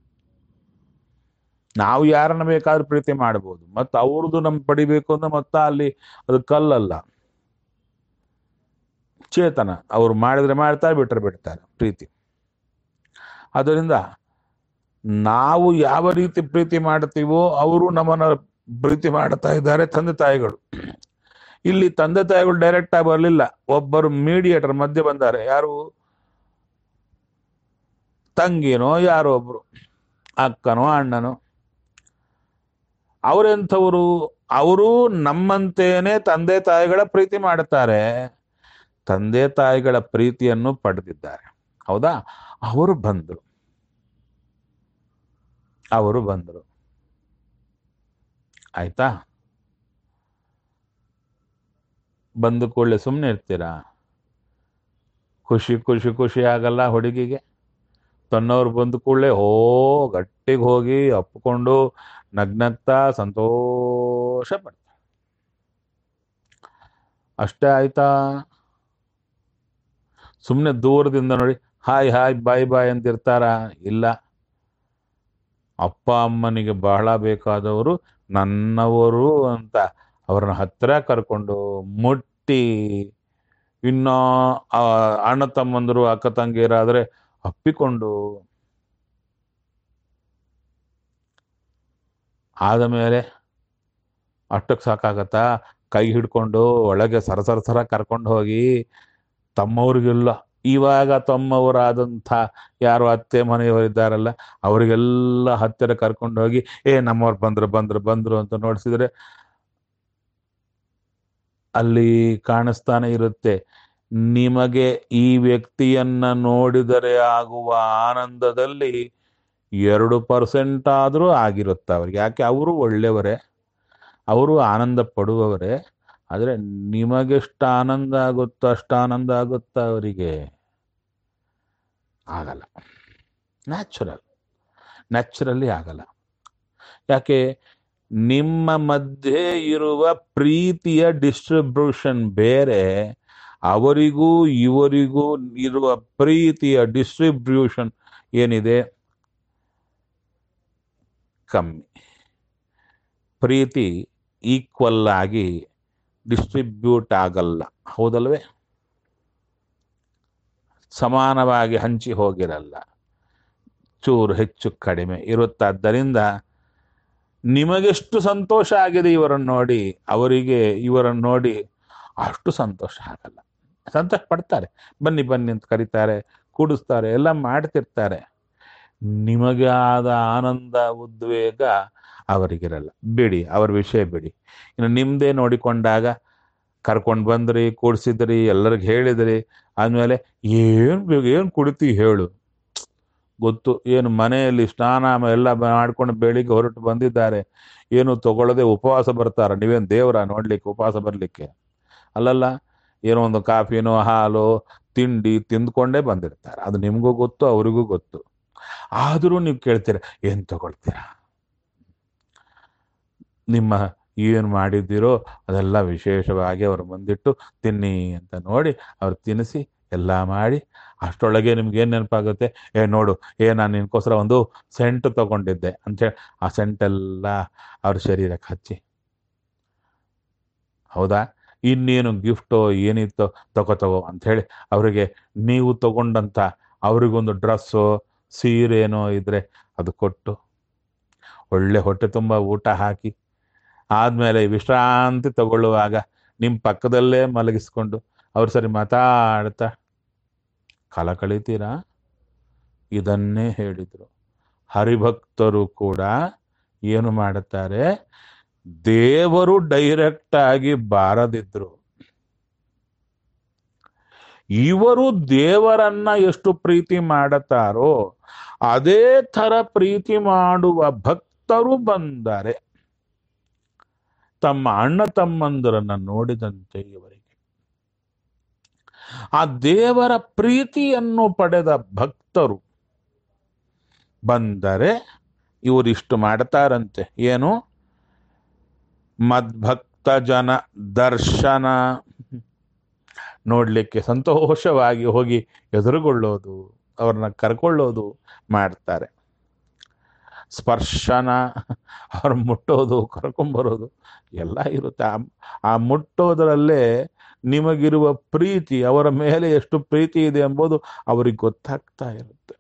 ನಾವು ಯಾರನ್ನ ಬೇಕಾದ್ರೂ ಪ್ರೀತಿ ಮಾಡಬಹುದು ಮತ್ತು ಅವ್ರದ್ದು ನಮ್ ಪಡಿಬೇಕು ಅಂದ್ರೆ ಮತ್ತ ಅಲ್ಲಿ ಅದು ಕಲ್ಲಲ್ಲ ಚೇತನ ಅವ್ರು ಮಾಡಿದ್ರೆ ಮಾಡ್ತಾರೆ ಬಿಟ್ಟರೆ ಬಿಡ್ತಾರೆ ಪ್ರೀತಿ ಅದರಿಂದ ನಾವು ಯಾವ ರೀತಿ ಪ್ರೀತಿ ಮಾಡ್ತೀವೋ ಅವರು ನಮ್ಮನ್ನ ಪ್ರೀತಿ ಮಾಡ್ತಾ ಇದ್ದಾರೆ ತಂದೆ ತಾಯಿಗಳು ಇಲ್ಲಿ ತಂದೆ ತಾಯಿಗಳು ಡೈರೆಕ್ಟ್ ಆಗಿ ಬರಲಿಲ್ಲ ಒಬ್ಬರು ಮೀಡಿಯೇಟರ್ ಮಧ್ಯೆ ಬಂದಾರೆ ಯಾರು ತಂಗಿನೋ ಯಾರೋ ಒಬ್ರು ಅಕ್ಕನೋ ಅಣ್ಣನೋ ಅವರೆಂಥವರು ಅವರು ನಮ್ಮಂತೇನೆ ತಂದೆ ತಾಯಿಗಳ ಪ್ರೀತಿ ಮಾಡುತ್ತಾರೆ ತಂದೆ ತಾಯಿಗಳ ಪ್ರೀತಿಯನ್ನು ಪಡೆದಿದ್ದಾರೆ ಹೌದಾ ಅವರು ಬಂದರು ಅವರು ಬಂದರು ಆಯ್ತಾ ಬಂದ ಕೂಡಲೇ ಸುಮ್ಮನೆ ಇರ್ತೀರಾ ಖುಷಿ ಖುಷಿ ಖುಷಿ ಆಗಲ್ಲ ಹುಡುಗಿಗೆ ತನ್ನವ್ರು ಬಂದ ಕೂಡಲೇ ಹೋ ಗಟ್ಟಿಗೆ ಹೋಗಿ ಅಪ್ಕೊಂಡು ನಗ್ನಗ್ತಾ ಸಂತೋಷ ಪಡ್ತಾರೆ ಅಷ್ಟೇ ಆಯ್ತಾ ಸುಮ್ಮನೆ ದೂರದಿಂದ ನೋಡಿ ಹಾಯ್ ಹಾಯ್ ಬಾಯ್ ಬಾಯ್ ಅಂತಿರ್ತಾರ ಇಲ್ಲ ಅಪ್ಪ ಅಮ್ಮನಿಗೆ ಬಹಳ ಬೇಕಾದವರು ನನ್ನವರು ಅಂತ ಅವ್ರನ್ನ ಹತ್ರ ಕರ್ಕೊಂಡು ಮುಟ್ಟಿ ಇನ್ನು ಆ ಅಣ್ಣ ತಮ್ಮಂದರು ಅಕ್ಕ ತಂಗಿಯರಾದ್ರೆ ಅಪ್ಪಿಕೊಂಡು ಆದ ಮೇಲೆ ಅಷ್ಟಕ್ಕೆ ಸಾಕಾಗತ್ತಾ ಕೈ ಹಿಡ್ಕೊಂಡು ಒಳಗೆ ಸರ ಸರ ಸರ ಕರ್ಕೊಂಡು ಹೋಗಿ ತಮ್ಮವ್ರಿಗೆಲ್ಲ ಇವಾಗ ತಮ್ಮವರಾದಂಥ ಯಾರು ಅತ್ತೆ ಮನೆಯವರಿದ್ದಾರಲ್ಲ ಅವರಿಗೆಲ್ಲ ಹತ್ತಿರ ಕರ್ಕೊಂಡು ಹೋಗಿ ಏ ನಮ್ಮವ್ರು ಬಂದ್ರು ಬಂದ್ರು ಬಂದ್ರು ಅಂತ ನೋಡಿಸಿದ್ರೆ ಅಲ್ಲಿ ಕಾಣಿಸ್ತಾನೆ ಇರುತ್ತೆ ನಿಮಗೆ ಈ ವ್ಯಕ್ತಿಯನ್ನ ನೋಡಿದರೆ ಆಗುವ ಆನಂದದಲ್ಲಿ ಎರಡು ಪರ್ಸೆಂಟ್ ಆದರೂ ಆಗಿರುತ್ತೆ ಅವ್ರಿಗೆ ಯಾಕೆ ಅವರು ಒಳ್ಳೆಯವರೇ ಅವರು ಆನಂದ ಪಡುವವರೇ ಆದರೆ ನಿಮಗೆಷ್ಟು ಆನಂದ ಆಗುತ್ತೋ ಅಷ್ಟು ಆನಂದ ಆಗುತ್ತಾ ಅವರಿಗೆ ಆಗಲ್ಲ ನ್ಯಾಚುರಲ್ ನ್ಯಾಚುರಲಿ ಆಗಲ್ಲ ಯಾಕೆ ನಿಮ್ಮ ಮಧ್ಯೆ ಇರುವ ಪ್ರೀತಿಯ ಡಿಸ್ಟ್ರಿಬ್ಯೂಷನ್ ಬೇರೆ ಅವರಿಗೂ ಇವರಿಗೂ ಇರುವ ಪ್ರೀತಿಯ ಡಿಸ್ಟ್ರಿಬ್ಯೂಷನ್ ಏನಿದೆ ಕಮ್ಮಿ ಪ್ರೀತಿ ಈಕ್ವಲ್ ಆಗಿ ಡಿಸ್ಟ್ರಿಬ್ಯೂಟ್ ಆಗಲ್ಲ ಹೌದಲ್ವೇ ಸಮಾನವಾಗಿ ಹಂಚಿ ಹೋಗಿರಲ್ಲ ಚೂರು ಹೆಚ್ಚು ಕಡಿಮೆ ಇರುತ್ತಾದ್ದರಿಂದ ನಿಮಗೆಷ್ಟು ಸಂತೋಷ ಆಗಿದೆ ಇವರನ್ನು ನೋಡಿ ಅವರಿಗೆ ಇವರನ್ನು ನೋಡಿ ಅಷ್ಟು ಸಂತೋಷ ಆಗಲ್ಲ ಸಂತೋಷ ಪಡ್ತಾರೆ ಬನ್ನಿ ಬನ್ನಿ ಅಂತ ಕರೀತಾರೆ ಕೂಡಿಸ್ತಾರೆ ಎಲ್ಲ ಮಾಡ್ತಿರ್ತಾರೆ ನಿಮಗೆ ಆದ ಆನಂದ ಉದ್ವೇಗ ಅವರಿಗಿರಲ್ಲ ಬಿಡಿ ಅವ್ರ ವಿಷಯ ಬಿಡಿ ಇನ್ನು ನಿಮ್ಮದೇ ನೋಡಿಕೊಂಡಾಗ ಕರ್ಕೊಂಡು ಬಂದ್ರಿ ಕೂಡಿಸಿದ್ರಿ ಎಲ್ಲರಿಗೆ ಹೇಳಿದ್ರಿ ಆದಮೇಲೆ ಏನು ಏನು ಕುಡಿತಿ ಹೇಳು ಗೊತ್ತು ಏನು ಮನೆಯಲ್ಲಿ ಸ್ನಾನ ಎಲ್ಲ ಮಾಡ್ಕೊಂಡು ಬೆಳಿಗ್ಗೆ ಹೊರಟು ಬಂದಿದ್ದಾರೆ ಏನು ತಗೊಳ್ಳದೆ ಉಪವಾಸ ಬರ್ತಾರ ನೀವೇನು ದೇವರ ನೋಡ್ಲಿಕ್ಕೆ ಉಪವಾಸ ಬರಲಿಕ್ಕೆ ಅಲ್ಲಲ್ಲ ಏನೋ ಒಂದು ಕಾಫಿನೋ ಹಾಲು ತಿಂಡಿ ತಿಂದ್ಕೊಂಡೇ ಬಂದಿರ್ತಾರೆ ಅದು ನಿಮಗೂ ಗೊತ್ತು ಅವರಿಗೂ ಗೊತ್ತು ಆದರೂ ನೀವು ಕೇಳ್ತೀರ ಏನು ತಗೊಳ್ತೀರಾ ನಿಮ್ಮ ಏನು ಮಾಡಿದ್ದೀರೋ ಅದೆಲ್ಲ ವಿಶೇಷವಾಗಿ ಅವ್ರ ಮುಂದಿಟ್ಟು ತಿನ್ನಿ ಅಂತ ನೋಡಿ ಅವ್ರು ತಿನ್ನಿಸಿ ಎಲ್ಲ ಮಾಡಿ ಅಷ್ಟರೊಳಗೆ ನಿಮ್ಗೆ ಏನು ನೆನಪಾಗುತ್ತೆ ಏ ನೋಡು ಏ ನಾನು ನಿನ್ಕೋಸ್ಕರ ಒಂದು ಸೆಂಟ್ ತಗೊಂಡಿದ್ದೆ ಅಂತೇಳಿ ಆ ಸೆಂಟೆಲ್ಲ ಅವ್ರ ಶರೀರಕ್ಕೆ ಹಚ್ಚಿ ಹೌದಾ ಇನ್ನೇನು ಗಿಫ್ಟೋ ಏನಿತ್ತೋ ತಗೋ ತಗೋ ಅಂಥೇಳಿ ಅವರಿಗೆ ನೀವು ತಗೊಂಡಂಥ ಅವ್ರಿಗೊಂದು ಡ್ರೆಸ್ಸೋ ಸೀರೆನೋ ಇದ್ರೆ ಅದು ಕೊಟ್ಟು ಒಳ್ಳೆ ಹೊಟ್ಟೆ ತುಂಬ ಊಟ ಹಾಕಿ ಆದಮೇಲೆ ವಿಶ್ರಾಂತಿ ತಗೊಳ್ಳುವಾಗ ನಿಮ್ಮ ಪಕ್ಕದಲ್ಲೇ ಮಲಗಿಸ್ಕೊಂಡು ಅವ್ರು ಸರಿ ಮಾತಾಡ್ತಾ ಕಾಲ ಕಳೀತೀರಾ ಇದನ್ನೇ ಹೇಳಿದರು ಹರಿಭಕ್ತರು ಕೂಡ ಏನು ಮಾಡುತ್ತಾರೆ ದೇವರು ಡೈರೆಕ್ಟ್ ಆಗಿ ಬಾರದಿದ್ರು ಇವರು ದೇವರನ್ನ ಎಷ್ಟು ಪ್ರೀತಿ ಮಾಡುತ್ತಾರೋ ಅದೇ ಥರ ಪ್ರೀತಿ ಮಾಡುವ ಭಕ್ತ ಭಕ್ತರು ಬಂದರೆ ತಮ್ಮ ಅಣ್ಣ ತಮ್ಮಂದರನ್ನ ನೋಡಿದಂತೆ ಇವರಿಗೆ ಆ ದೇವರ ಪ್ರೀತಿಯನ್ನು ಪಡೆದ ಭಕ್ತರು ಬಂದರೆ ಇವರಿಷ್ಟು ಮಾಡ್ತಾರಂತೆ ಏನು ಮದ್ಭಕ್ತ ಜನ ದರ್ಶನ ನೋಡ್ಲಿಕ್ಕೆ ಸಂತೋಷವಾಗಿ ಹೋಗಿ ಎದುರುಗೊಳ್ಳೋದು ಅವ್ರನ್ನ ಕರ್ಕೊಳ್ಳೋದು ಮಾಡ್ತಾರೆ ಸ್ಪರ್ಶನ ಅವ್ರ ಮುಟ್ಟೋದು ಕರ್ಕೊಂಬರೋದು ಎಲ್ಲ ಇರುತ್ತೆ ಆ ಆ ಮುಟ್ಟೋದರಲ್ಲೇ ನಿಮಗಿರುವ ಪ್ರೀತಿ ಅವರ ಮೇಲೆ ಎಷ್ಟು ಪ್ರೀತಿ ಇದೆ ಎಂಬುದು ಅವ್ರಿಗೆ ಗೊತ್ತಾಗ್ತಾ ಇರುತ್ತೆ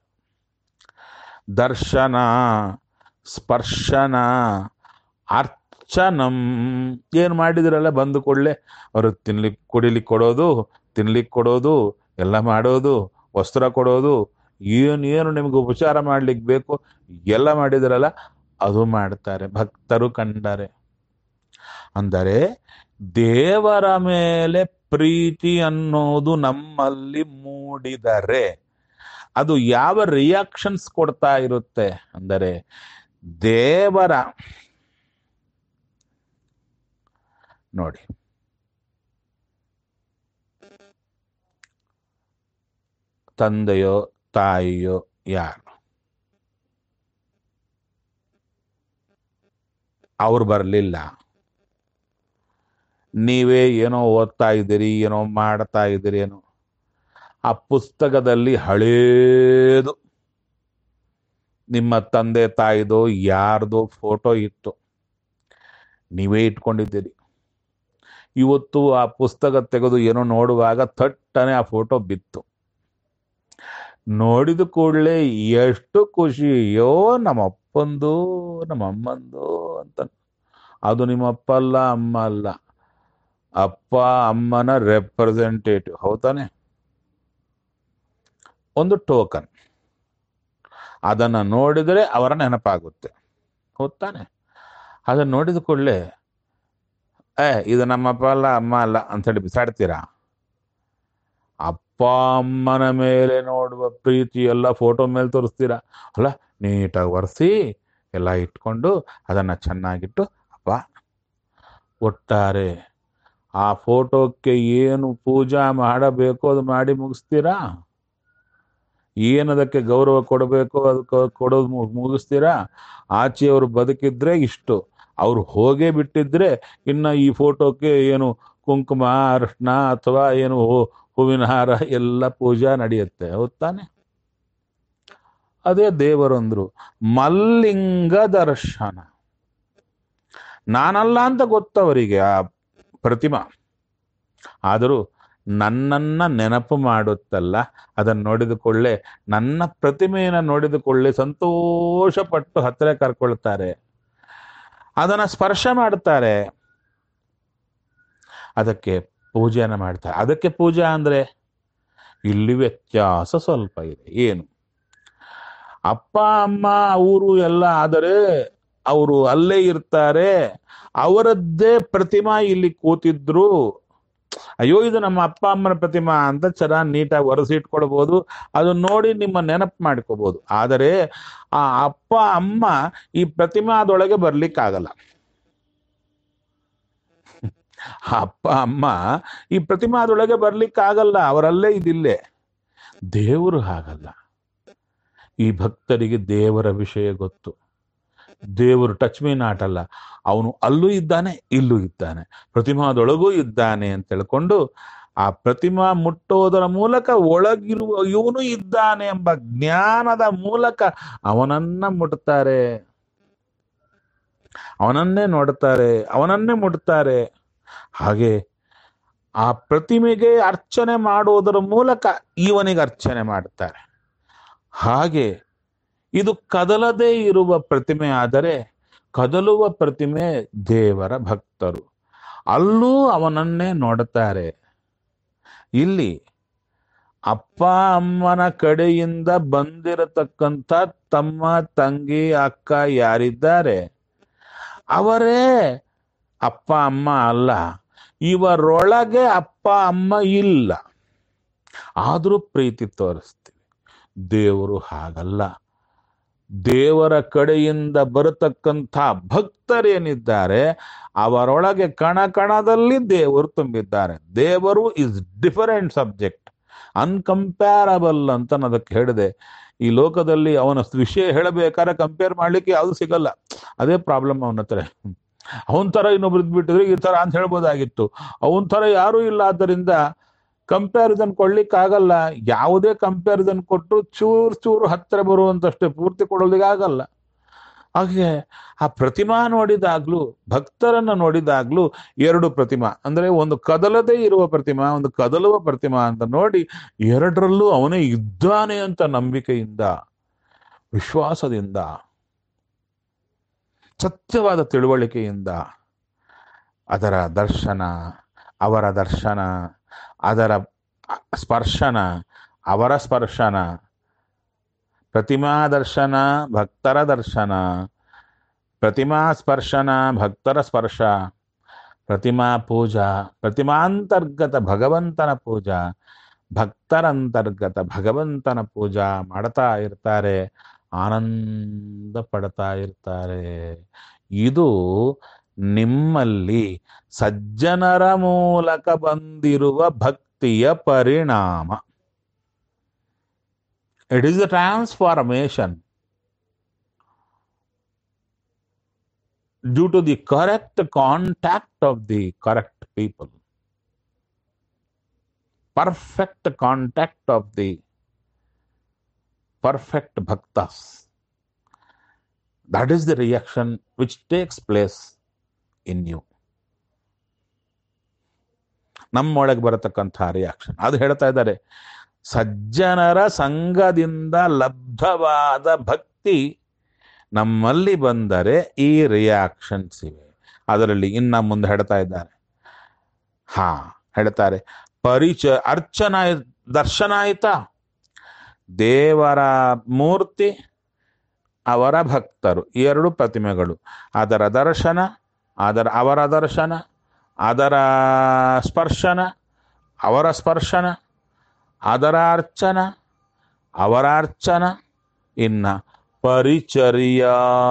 ದರ್ಶನ ಸ್ಪರ್ಶನ ಅರ್ಚನಂ ಏನು ಮಾಡಿದ್ರಲ್ಲ ಬಂದು ಕೂಡಲೇ ಅವ್ರಿಗೆ ತಿನ್ಲಿಕ್ಕೆ ಕುಡಿಲಿಕ್ಕೆ ಕೊಡೋದು ತಿನ್ಲಿಕ್ಕೆ ಕೊಡೋದು ಎಲ್ಲ ಮಾಡೋದು ವಸ್ತ್ರ ಕೊಡೋದು ಏನು ಏನು ನಿಮ್ಗೆ ಉಪಚಾರ ಮಾಡ್ಲಿಕ್ಕೆ ಬೇಕು ಎಲ್ಲ ಮಾಡಿದ್ರಲ್ಲ ಅದು ಮಾಡ್ತಾರೆ ಭಕ್ತರು ಕಂಡರೆ ಅಂದರೆ ದೇವರ ಮೇಲೆ ಪ್ರೀತಿ ಅನ್ನೋದು ನಮ್ಮಲ್ಲಿ ಮೂಡಿದರೆ ಅದು ಯಾವ ರಿಯಾಕ್ಷನ್ಸ್ ಕೊಡ್ತಾ ಇರುತ್ತೆ ಅಂದರೆ ದೇವರ ನೋಡಿ ತಂದೆಯೋ ತಾಯಿಯೋ ಯಾರು ಅವ್ರು ಬರಲಿಲ್ಲ ನೀವೇ ಏನೋ ಓದ್ತಾ ಇದ್ದೀರಿ ಏನೋ ಮಾಡ್ತಾ ಇದ್ದೀರಿ ಏನೋ ಆ ಪುಸ್ತಕದಲ್ಲಿ ಹಳೇದು ನಿಮ್ಮ ತಂದೆ ತಾಯಿದೋ ಯಾರ್ದೋ ಫೋಟೋ ಇತ್ತು ನೀವೇ ಇಟ್ಕೊಂಡಿದ್ದೀರಿ ಇವತ್ತು ಆ ಪುಸ್ತಕ ತೆಗೆದು ಏನೋ ನೋಡುವಾಗ ಥಟ್ಟನೆ ಆ ಫೋಟೋ ಬಿತ್ತು ನೋಡಿದ ಕೂಡಲೇ ಎಷ್ಟು ಖುಷಿ ಅಯ್ಯೋ ನಮ್ಮ ಅಪ್ಪಂದು ನಮ್ಮ ಅಮ್ಮಂದು ಅಂತ ಅದು ನಿಮ್ಮ ಅಪ್ಪ ಅಲ್ಲ ಅಮ್ಮ ಅಲ್ಲ ಅಪ್ಪ ಅಮ್ಮನ ರೆಪ್ರೆಸೆಂಟೇಟಿವ್ ಹೌದಾನೆ ಒಂದು ಟೋಕನ್ ಅದನ್ನ ನೋಡಿದರೆ ಅವರ ನೆನಪಾಗುತ್ತೆ ಹೌದಾನೆ ಅದನ್ನ ನೋಡಿದ ಕೂಡಲೇ ಏ ಇದು ನಮ್ಮಪ್ಪ ಅಲ್ಲ ಅಮ್ಮ ಅಲ್ಲ ಅಂತೇಳಿ ಬಿಸಾಡ್ತೀರಾ ಅಪ್ಪ ಅಮ್ಮನ ಮೇಲೆ ನೋಡುವ ಪ್ರೀತಿ ಎಲ್ಲ ಫೋಟೋ ಮೇಲೆ ತೋರಿಸ್ತೀರಾ ಅಲ್ಲ ನೀಟಾಗಿ ಒರೆಸಿ ಎಲ್ಲ ಇಟ್ಕೊಂಡು ಅದನ್ನು ಚೆನ್ನಾಗಿಟ್ಟು ಅಪ್ಪ ಒಟ್ಟಾರೆ ಆ ಫೋಟೋಕ್ಕೆ ಏನು ಪೂಜಾ ಮಾಡಬೇಕು ಅದು ಮಾಡಿ ಮುಗಿಸ್ತೀರಾ ಏನದಕ್ಕೆ ಗೌರವ ಕೊಡಬೇಕು ಅದಕ್ಕೆ ಕೊಡೋದು ಮು- ಮುಗಿಸ್ತೀರಾ ಆಚೆಯವರು ಬದುಕಿದ್ರೆ ಇಷ್ಟು ಅವ್ರು ಹೋಗೇ ಬಿಟ್ಟಿದ್ರೆ ಇನ್ನ ಈ ಫೋಟೋಕ್ಕೆ ಏನು ಕುಂಕುಮ ಅರ್ಶನ ಅಥವಾ ಏನು ಹೂ- ಹೂವಿನ ಹಾರ ಎಲ್ಲ ಪೂಜಾ ನಡೆಯುತ್ತೆ ಹೌದ್ ತಾನೆ ಅದೇ ದೇವರಂದ್ರು ಮಲ್ಲಿಂಗ ದರ್ಶನ ನಾನಲ್ಲ ಅಂತ ಗೊತ್ತವರಿಗೆ ಆ ಪ್ರತಿಮಾ ಆದರೂ ನನ್ನನ್ನ ನೆನಪು ಮಾಡುತ್ತಲ್ಲ ಅದನ್ನು ನೋಡಿದ ಕೊಳ್ಳೆ ನನ್ನ ಪ್ರತಿಮೆಯನ್ನು ನೋಡಿದ ಕೊಳ್ಳೆ ಸಂತೋಷಪಟ್ಟು ಹತ್ತಿರ ಕರ್ಕೊಳ್ತಾರೆ ಅದನ್ನ ಸ್ಪರ್ಶ ಮಾಡ್ತಾರೆ ಅದಕ್ಕೆ ಪೂಜೆಯನ್ನು ಮಾಡ್ತಾರೆ ಅದಕ್ಕೆ ಪೂಜಾ ಅಂದ್ರೆ ಇಲ್ಲಿ ವ್ಯತ್ಯಾಸ ಸ್ವಲ್ಪ ಇದೆ ಏನು ಅಪ್ಪ ಅಮ್ಮ ಅವರು ಎಲ್ಲ ಆದರೆ ಅವರು ಅಲ್ಲೇ ಇರ್ತಾರೆ ಅವರದ್ದೇ ಪ್ರತಿಮಾ ಇಲ್ಲಿ ಕೂತಿದ್ರು ಅಯ್ಯೋ ಇದು ನಮ್ಮ ಅಪ್ಪ ಅಮ್ಮನ ಪ್ರತಿಮಾ ಅಂತ ಚೆನ್ನಾಗಿ ನೀಟಾಗಿ ಒರೆಸಿ ಇಟ್ಕೊಳ್ಬಹುದು ಅದನ್ನ ನೋಡಿ ನಿಮ್ಮ ನೆನಪು ಮಾಡ್ಕೋಬಹುದು ಆದರೆ ಆ ಅಪ್ಪ ಅಮ್ಮ ಈ ಪ್ರತಿಮಾದೊಳಗೆ ಬರ್ಲಿಕ್ಕಾಗಲ್ಲ ಆ ಅಪ್ಪ ಅಮ್ಮ ಈ ಪ್ರತಿಮಾದೊಳಗೆ ಬರ್ಲಿಕ್ಕಾಗಲ್ಲ ಅವರಲ್ಲೇ ಇದಿಲ್ಲೇ ದೇವರು ಹಾಗಲ್ಲ ಈ ಭಕ್ತರಿಗೆ ದೇವರ ವಿಷಯ ಗೊತ್ತು ದೇವರು ಟಚ್ ಮೀ ನಾಟ್ ಅಲ್ಲ ಅವನು ಅಲ್ಲೂ ಇದ್ದಾನೆ ಇಲ್ಲೂ ಇದ್ದಾನೆ ಪ್ರತಿಮಾದೊಳಗೂ ಇದ್ದಾನೆ ಅಂತ ತಿಳ್ಕೊಂಡು ಆ ಪ್ರತಿಮಾ ಮುಟ್ಟೋದರ ಮೂಲಕ ಒಳಗಿರುವ ಇವನು ಇದ್ದಾನೆ ಎಂಬ ಜ್ಞಾನದ ಮೂಲಕ ಅವನನ್ನ ಮುಟ್ತಾರೆ ಅವನನ್ನೇ ನೋಡ್ತಾರೆ ಅವನನ್ನೇ ಮುಟ್ತಾರೆ ಹಾಗೆ ಆ ಪ್ರತಿಮೆಗೆ ಅರ್ಚನೆ ಮಾಡುವುದರ ಮೂಲಕ ಇವನಿಗೆ ಅರ್ಚನೆ ಮಾಡ್ತಾರೆ ಹಾಗೆ ಇದು ಕದಲದೇ ಇರುವ ಪ್ರತಿಮೆ ಆದರೆ ಕದಲುವ ಪ್ರತಿಮೆ ದೇವರ ಭಕ್ತರು ಅಲ್ಲೂ ಅವನನ್ನೇ ನೋಡುತ್ತಾರೆ ಇಲ್ಲಿ ಅಪ್ಪ ಅಮ್ಮನ ಕಡೆಯಿಂದ ಬಂದಿರತಕ್ಕಂಥ ತಮ್ಮ ತಂಗಿ ಅಕ್ಕ ಯಾರಿದ್ದಾರೆ ಅವರೇ ಅಪ್ಪ ಅಮ್ಮ ಅಲ್ಲ ಇವರೊಳಗೆ ಅಪ್ಪ ಅಮ್ಮ ಇಲ್ಲ ಆದರೂ ಪ್ರೀತಿ ತೋರಿಸ್ತೀವಿ ದೇವರು ಹಾಗಲ್ಲ ದೇವರ ಕಡೆಯಿಂದ ಬರತಕ್ಕಂಥ ಭಕ್ತರೇನಿದ್ದಾರೆ ಅವರೊಳಗೆ ಕಣ ಕಣದಲ್ಲಿ ದೇವರು ತುಂಬಿದ್ದಾರೆ ದೇವರು ಇಸ್ ಡಿಫರೆಂಟ್ ಸಬ್ಜೆಕ್ಟ್ ಅನ್ಕಂಪ್ಯಾರಬಲ್ ಅಂತ ನಾನು ಅದಕ್ಕೆ ಹೇಳಿದೆ ಈ ಲೋಕದಲ್ಲಿ ಅವನ ವಿಷಯ ಹೇಳಬೇಕಾದ್ರೆ ಕಂಪೇರ್ ಮಾಡ್ಲಿಕ್ಕೆ ಯಾವುದು ಸಿಗಲ್ಲ ಅದೇ ಪ್ರಾಬ್ಲಮ್ ಅವನ ಹತ್ರ ಅವನ ಥರ ಇನ್ನೊಬ್ರು ಬಿಟ್ಟಿದ್ರೆ ಈ ಥರ ಅಂತ ಹೇಳ್ಬೋದಾಗಿತ್ತು ಅವನ ಥರ ಯಾರೂ ಇಲ್ಲ ಆದ್ದರಿಂದ ಕಂಪ್ಯಾರಿಸನ್ ಕೊಡ್ಲಿಕ್ಕಾಗಲ್ಲ ಯಾವುದೇ ಕಂಪ್ಯಾರಿಸನ್ ಕೊಟ್ಟರು ಚೂರು ಚೂರು ಹತ್ತಿರ ಬರುವಂತಷ್ಟೇ ಪೂರ್ತಿ ಕೊಡೋದಕ್ಕೆ ಆಗಲ್ಲ ಹಾಗೆ ಆ ಪ್ರತಿಮಾ ನೋಡಿದಾಗ್ಲೂ ಭಕ್ತರನ್ನ ನೋಡಿದಾಗ್ಲೂ ಎರಡು ಪ್ರತಿಮಾ ಅಂದ್ರೆ ಒಂದು ಕದಲದೇ ಇರುವ ಪ್ರತಿಮಾ ಒಂದು ಕದಲುವ ಪ್ರತಿಮಾ ಅಂತ ನೋಡಿ ಎರಡರಲ್ಲೂ ಅವನೇ ಇದ್ದಾನೆ ಅಂತ ನಂಬಿಕೆಯಿಂದ ವಿಶ್ವಾಸದಿಂದ ಸತ್ಯವಾದ ತಿಳುವಳಿಕೆಯಿಂದ ಅದರ ದರ್ಶನ ಅವರ ದರ್ಶನ ಅದರ ಸ್ಪರ್ಶನ ಅವರ ಸ್ಪರ್ಶನ ಪ್ರತಿಮಾ ದರ್ಶನ ಭಕ್ತರ ದರ್ಶನ ಪ್ರತಿಮಾ ಸ್ಪರ್ಶನ ಭಕ್ತರ ಸ್ಪರ್ಶ ಪ್ರತಿಮಾ ಪೂಜಾ ಪ್ರತಿಮಾಂತರ್ಗತ ಭಗವಂತನ ಪೂಜಾ ಭಕ್ತರಂತರ್ಗತ ಭಗವಂತನ ಪೂಜಾ ಮಾಡ್ತಾ ಇರ್ತಾರೆ ಆನಂದ ಪಡ್ತಾ ಇರ್ತಾರೆ ಇದು ನಿಮ್ಮಲ್ಲಿ ಸಜ್ಜನರ ಮೂಲಕ ಬಂದಿರುವ ಭಕ್ತಿಯ ಪರಿಣಾಮ it is the transformation due to the correct contact of the correct people perfect contact of the perfect bhaktas. That is the reaction which takes place in you. ನಮ್ಮೊಳಗೆ ಬರತಕ್ಕಂಥ ರಿಯಾಕ್ಷನ್ ಅದು ಹೇಳ್ತಾ ಇದ್ದಾರೆ ಸಜ್ಜನರ ಸಂಘದಿಂದ ಲಬ್ಧವಾದ ಭಕ್ತಿ ನಮ್ಮಲ್ಲಿ ಬಂದರೆ ಈ ರಿಯಾಕ್ಷನ್ಸ್ ಇವೆ ಅದರಲ್ಲಿ ಇನ್ನ ಮುಂದೆ ಹೇಳ್ತಾ ಇದ್ದಾರೆ ಹಾ ಹೇಳ್ತಾರೆ ಪರಿಚ ಅರ್ಚನ ದರ್ಶನ ಆಯ್ತಾ ದೇವರ ಮೂರ್ತಿ ಅವರ ಭಕ್ತರು ಈ ಎರಡು ಪ್ರತಿಮೆಗಳು ಅದರ ದರ್ಶನ ಅದರ ಅವರ ದರ್ಶನ ಅದರ ಸ್ಪರ್ಶನ ಅವರ ಸ್ಪರ್ಶನ ಅದರ ಅರ್ಚನ ಅವರ ಅರ್ಚನ ಇನ್ನ ಪರಿಚರ್ಯ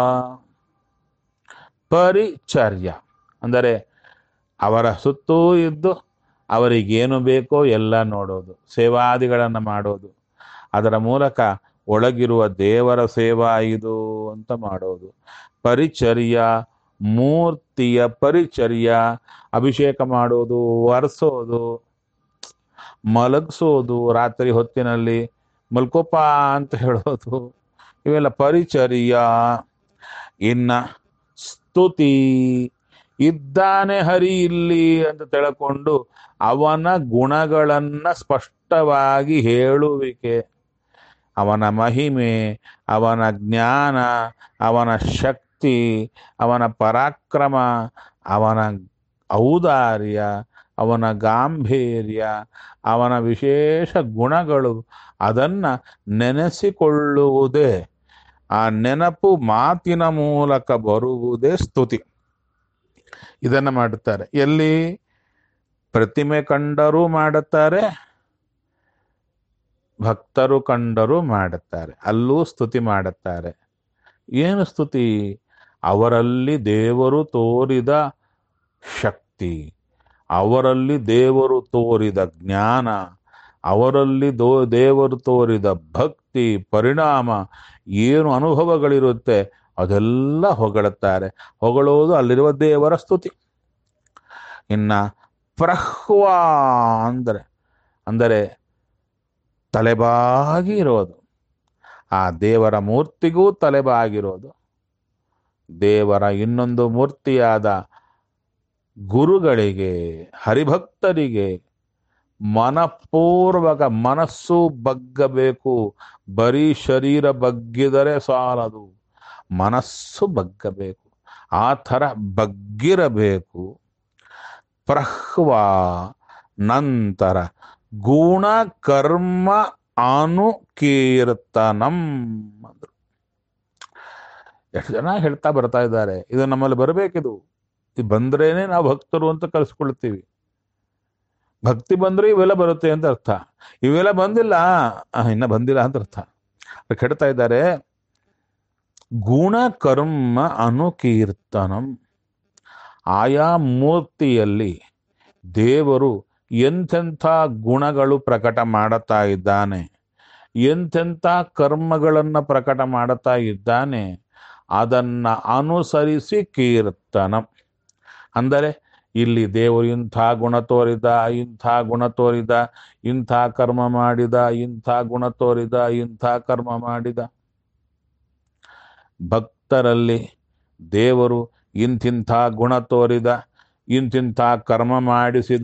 ಪರಿಚರ್ಯ ಅಂದರೆ ಅವರ ಸುತ್ತೂ ಇದ್ದು ಅವರಿಗೇನು ಬೇಕೋ ಎಲ್ಲ ನೋಡೋದು ಸೇವಾದಿಗಳನ್ನು ಮಾಡೋದು ಅದರ ಮೂಲಕ ಒಳಗಿರುವ ದೇವರ ಸೇವಾ ಇದು ಅಂತ ಮಾಡೋದು ಪರಿಚರ್ಯ ಮೂರ್ತಿಯ ಪರಿಚರ್ಯ ಅಭಿಷೇಕ ಮಾಡೋದು ಒರೆಸೋದು ಮಲಗಿಸೋದು ರಾತ್ರಿ ಹೊತ್ತಿನಲ್ಲಿ ಮಲ್ಕೋಪ ಅಂತ ಹೇಳೋದು ಇವೆಲ್ಲ ಪರಿಚರ್ಯ ಇನ್ನ ಸ್ತುತಿ ಇದ್ದಾನೆ ಹರಿ ಇಲ್ಲಿ ಅಂತ ತಿಳ್ಕೊಂಡು ಅವನ ಗುಣಗಳನ್ನ ಸ್ಪಷ್ಟವಾಗಿ ಹೇಳುವಿಕೆ ಅವನ ಮಹಿಮೆ ಅವನ ಜ್ಞಾನ ಅವನ ಶಕ್ತಿ ಅವನ ಪರಾಕ್ರಮ ಅವನ ಔದಾರ್ಯ ಅವನ ಗಾಂಭೀರ್ಯ ಅವನ ವಿಶೇಷ ಗುಣಗಳು ಅದನ್ನ ನೆನೆಸಿಕೊಳ್ಳುವುದೇ ಆ ನೆನಪು ಮಾತಿನ ಮೂಲಕ ಬರುವುದೇ ಸ್ತುತಿ ಇದನ್ನ ಮಾಡುತ್ತಾರೆ ಎಲ್ಲಿ ಪ್ರತಿಮೆ ಕಂಡರೂ ಮಾಡುತ್ತಾರೆ ಭಕ್ತರು ಕಂಡರೂ ಮಾಡುತ್ತಾರೆ ಅಲ್ಲೂ ಸ್ತುತಿ ಮಾಡುತ್ತಾರೆ ಏನು ಸ್ತುತಿ ಅವರಲ್ಲಿ ದೇವರು ತೋರಿದ ಶಕ್ತಿ ಅವರಲ್ಲಿ ದೇವರು ತೋರಿದ ಜ್ಞಾನ ಅವರಲ್ಲಿ ದೋ ದೇವರು ತೋರಿದ ಭಕ್ತಿ ಪರಿಣಾಮ ಏನು ಅನುಭವಗಳಿರುತ್ತೆ ಅದೆಲ್ಲ ಹೊಗಳುತ್ತಾರೆ ಹೊಗಳೋದು ಅಲ್ಲಿರುವ ದೇವರ ಸ್ತುತಿ ಇನ್ನ ಪ್ರಹ್ವ ಅಂದರೆ ಅಂದರೆ ತಲೆಬಾಗಿ ಇರೋದು ಆ ದೇವರ ಮೂರ್ತಿಗೂ ತಲೆಬಾಗಿರೋದು ದೇವರ ಇನ್ನೊಂದು ಮೂರ್ತಿಯಾದ ಗುರುಗಳಿಗೆ ಹರಿಭಕ್ತರಿಗೆ ಮನಪೂರ್ವಕ ಮನಸ್ಸು ಬಗ್ಗಬೇಕು ಬರೀ ಶರೀರ ಬಗ್ಗಿದರೆ ಸಾಲದು ಮನಸ್ಸು ಬಗ್ಗಬೇಕು ಆ ಥರ ಬಗ್ಗಿರಬೇಕು ಪ್ರಹ್ವ ನಂತರ ಗುಣ ಕರ್ಮ ಅನುಕೀರ್ತನಂ ಅಂದ್ರು ಎಷ್ಟು ಜನ ಹೇಳ್ತಾ ಬರ್ತಾ ಇದ್ದಾರೆ ಇದು ನಮ್ಮಲ್ಲಿ ಬರಬೇಕಿದು ಇದು ಬಂದ್ರೇನೆ ನಾವು ಭಕ್ತರು ಅಂತ ಕಲಿಸ್ಕೊಳ್ತೀವಿ ಭಕ್ತಿ ಬಂದ್ರೆ ಇವೆಲ್ಲ ಬರುತ್ತೆ ಅಂತ ಅರ್ಥ ಇವೆಲ್ಲ ಬಂದಿಲ್ಲ ಆ, ಇನ್ನ ಬಂದಿಲ್ಲ ಅಂತ ಅರ್ಥ ಕೆಡ್ತಾ ಇದ್ದಾರೆ ಗುಣಕರ್ಮ ಅನುಕೀರ್ತನಂ ಆಯಾ ಮೂರ್ತಿಯಲ್ಲಿ ದೇವರು ಎಂತೆಂಥ ಗುಣಗಳು ಪ್ರಕಟ ಮಾಡುತ್ತಾ ಇದ್ದಾನೆ ಎಂತೆಂಥ ಕರ್ಮಗಳನ್ನು ಪ್ರಕಟ ಮಾಡುತ್ತಾ ಇದ್ದಾನೆ ಅದನ್ನ ಅನುಸರಿಸಿ ಕೀರ್ತನ ಅಂದರೆ ಇಲ್ಲಿ ದೇವರು ಇಂಥ ಗುಣ ತೋರಿದ ಇಂಥ ಗುಣ ತೋರಿದ ಇಂಥ ಕರ್ಮ ಮಾಡಿದ ಇಂಥ ಗುಣ ತೋರಿದ ಇಂಥ ಕರ್ಮ ಮಾಡಿದ ಭಕ್ತರಲ್ಲಿ ದೇವರು ಇಂತಿಂಥ ಗುಣ ತೋರಿದ ಇಂತಿಂಥ ಕರ್ಮ ಮಾಡಿಸಿದ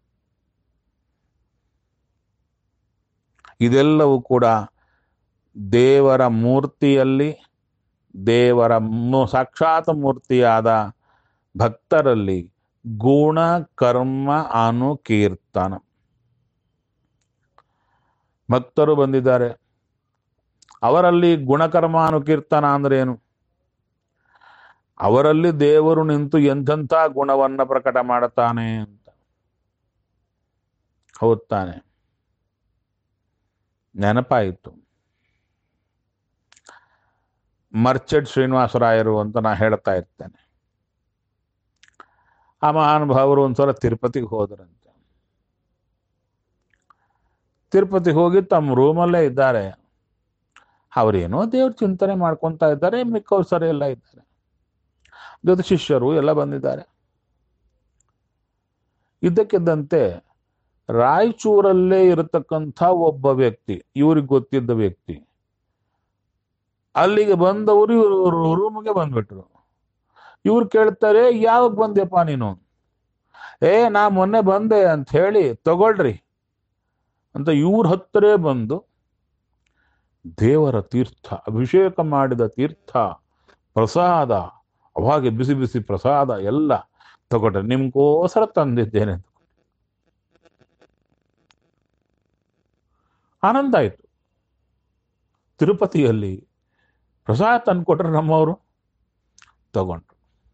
ಇದೆಲ್ಲವೂ ಕೂಡ ದೇವರ ಮೂರ್ತಿಯಲ್ಲಿ ದೇವರ ಮು- ಸಾಕ್ಷಾತ್ ಮೂರ್ತಿಯಾದ ಭಕ್ತರಲ್ಲಿ ಗುಣ ಕರ್ಮ ಅನುಕೀರ್ತನ ಭಕ್ತರು ಬಂದಿದ್ದಾರೆ ಅವರಲ್ಲಿ ಗುಣಕರ್ಮ ಅನುಕೀರ್ತನ ಅಂದ್ರೆ ಏನು ಅವರಲ್ಲಿ ದೇವರು ನಿಂತು ಎಂತೆಂಥ ಗುಣವನ್ನ ಪ್ರಕಟ ಮಾಡುತ್ತಾನೆ ಅಂತ ಹೌದ್ ತಾನೆ ನೆನಪಾಯಿತು ಮರ್ಚೆಡ್ ಶ್ರೀನಿವಾಸರಾಯರು ಅಂತ ನಾ ಹೇಳ್ತಾ ಇರ್ತೇನೆ ಆ ಮಹಾನುಭಾವರು ಒಂದ್ಸಲ ತಿರುಪತಿಗೆ ಹೋದ್ರಂತೆ ತಿರುಪತಿಗೆ ಹೋಗಿ ತಮ್ಮ ರೂಮಲ್ಲೇ ಇದ್ದಾರೆ ಅವರೇನೋ ದೇವ್ರ ಚಿಂತನೆ ಮಾಡ್ಕೊತಾ ಇದ್ದಾರೆ ಮಿಕ್ಕವ್ರು ಸರಿ ಎಲ್ಲ ಇದ್ದಾರೆ ಜೊತೆ ಶಿಷ್ಯರು ಎಲ್ಲ ಬಂದಿದ್ದಾರೆ ಇದ್ದಕ್ಕಿದ್ದಂತೆ ರಾಯಚೂರಲ್ಲೇ ಇರತಕ್ಕಂಥ ಒಬ್ಬ ವ್ಯಕ್ತಿ ಇವ್ರಿಗೆ ಗೊತ್ತಿದ್ದ ವ್ಯಕ್ತಿ ಅಲ್ಲಿಗೆ ಬಂದವರು ಇವರು ರೂಮ್ಗೆ ಬಂದ್ಬಿಟ್ರು ಇವ್ರು ಕೇಳ್ತಾರೆ ಯಾವಾಗ ಬಂದ್ಯಪ್ಪ ನೀನು ಏ ನಾ ಮೊನ್ನೆ ಬಂದೆ ಅಂತ ಹೇಳಿ ತಗೊಳ್ರಿ ಅಂತ ಇವ್ರ ಹತ್ತಿರೇ ಬಂದು ದೇವರ ತೀರ್ಥ ಅಭಿಷೇಕ ಮಾಡಿದ ತೀರ್ಥ ಪ್ರಸಾದ ಅವಾಗೆ ಬಿಸಿ ಬಿಸಿ ಪ್ರಸಾದ ಎಲ್ಲ ತಗೊಳ್ರಿ ನಿಮ್ಗೋಸ್ಕರ ತಂದಿದ್ದೇನೆ ಅಂತ ಆನಂದ ಆಯ್ತು ತಿರುಪತಿಯಲ್ಲಿ ಪ್ರಸಾದ ತಂದ್ಕೊಟ್ರೆ ನಮ್ಮವರು ತಗೊಂಡ್ರು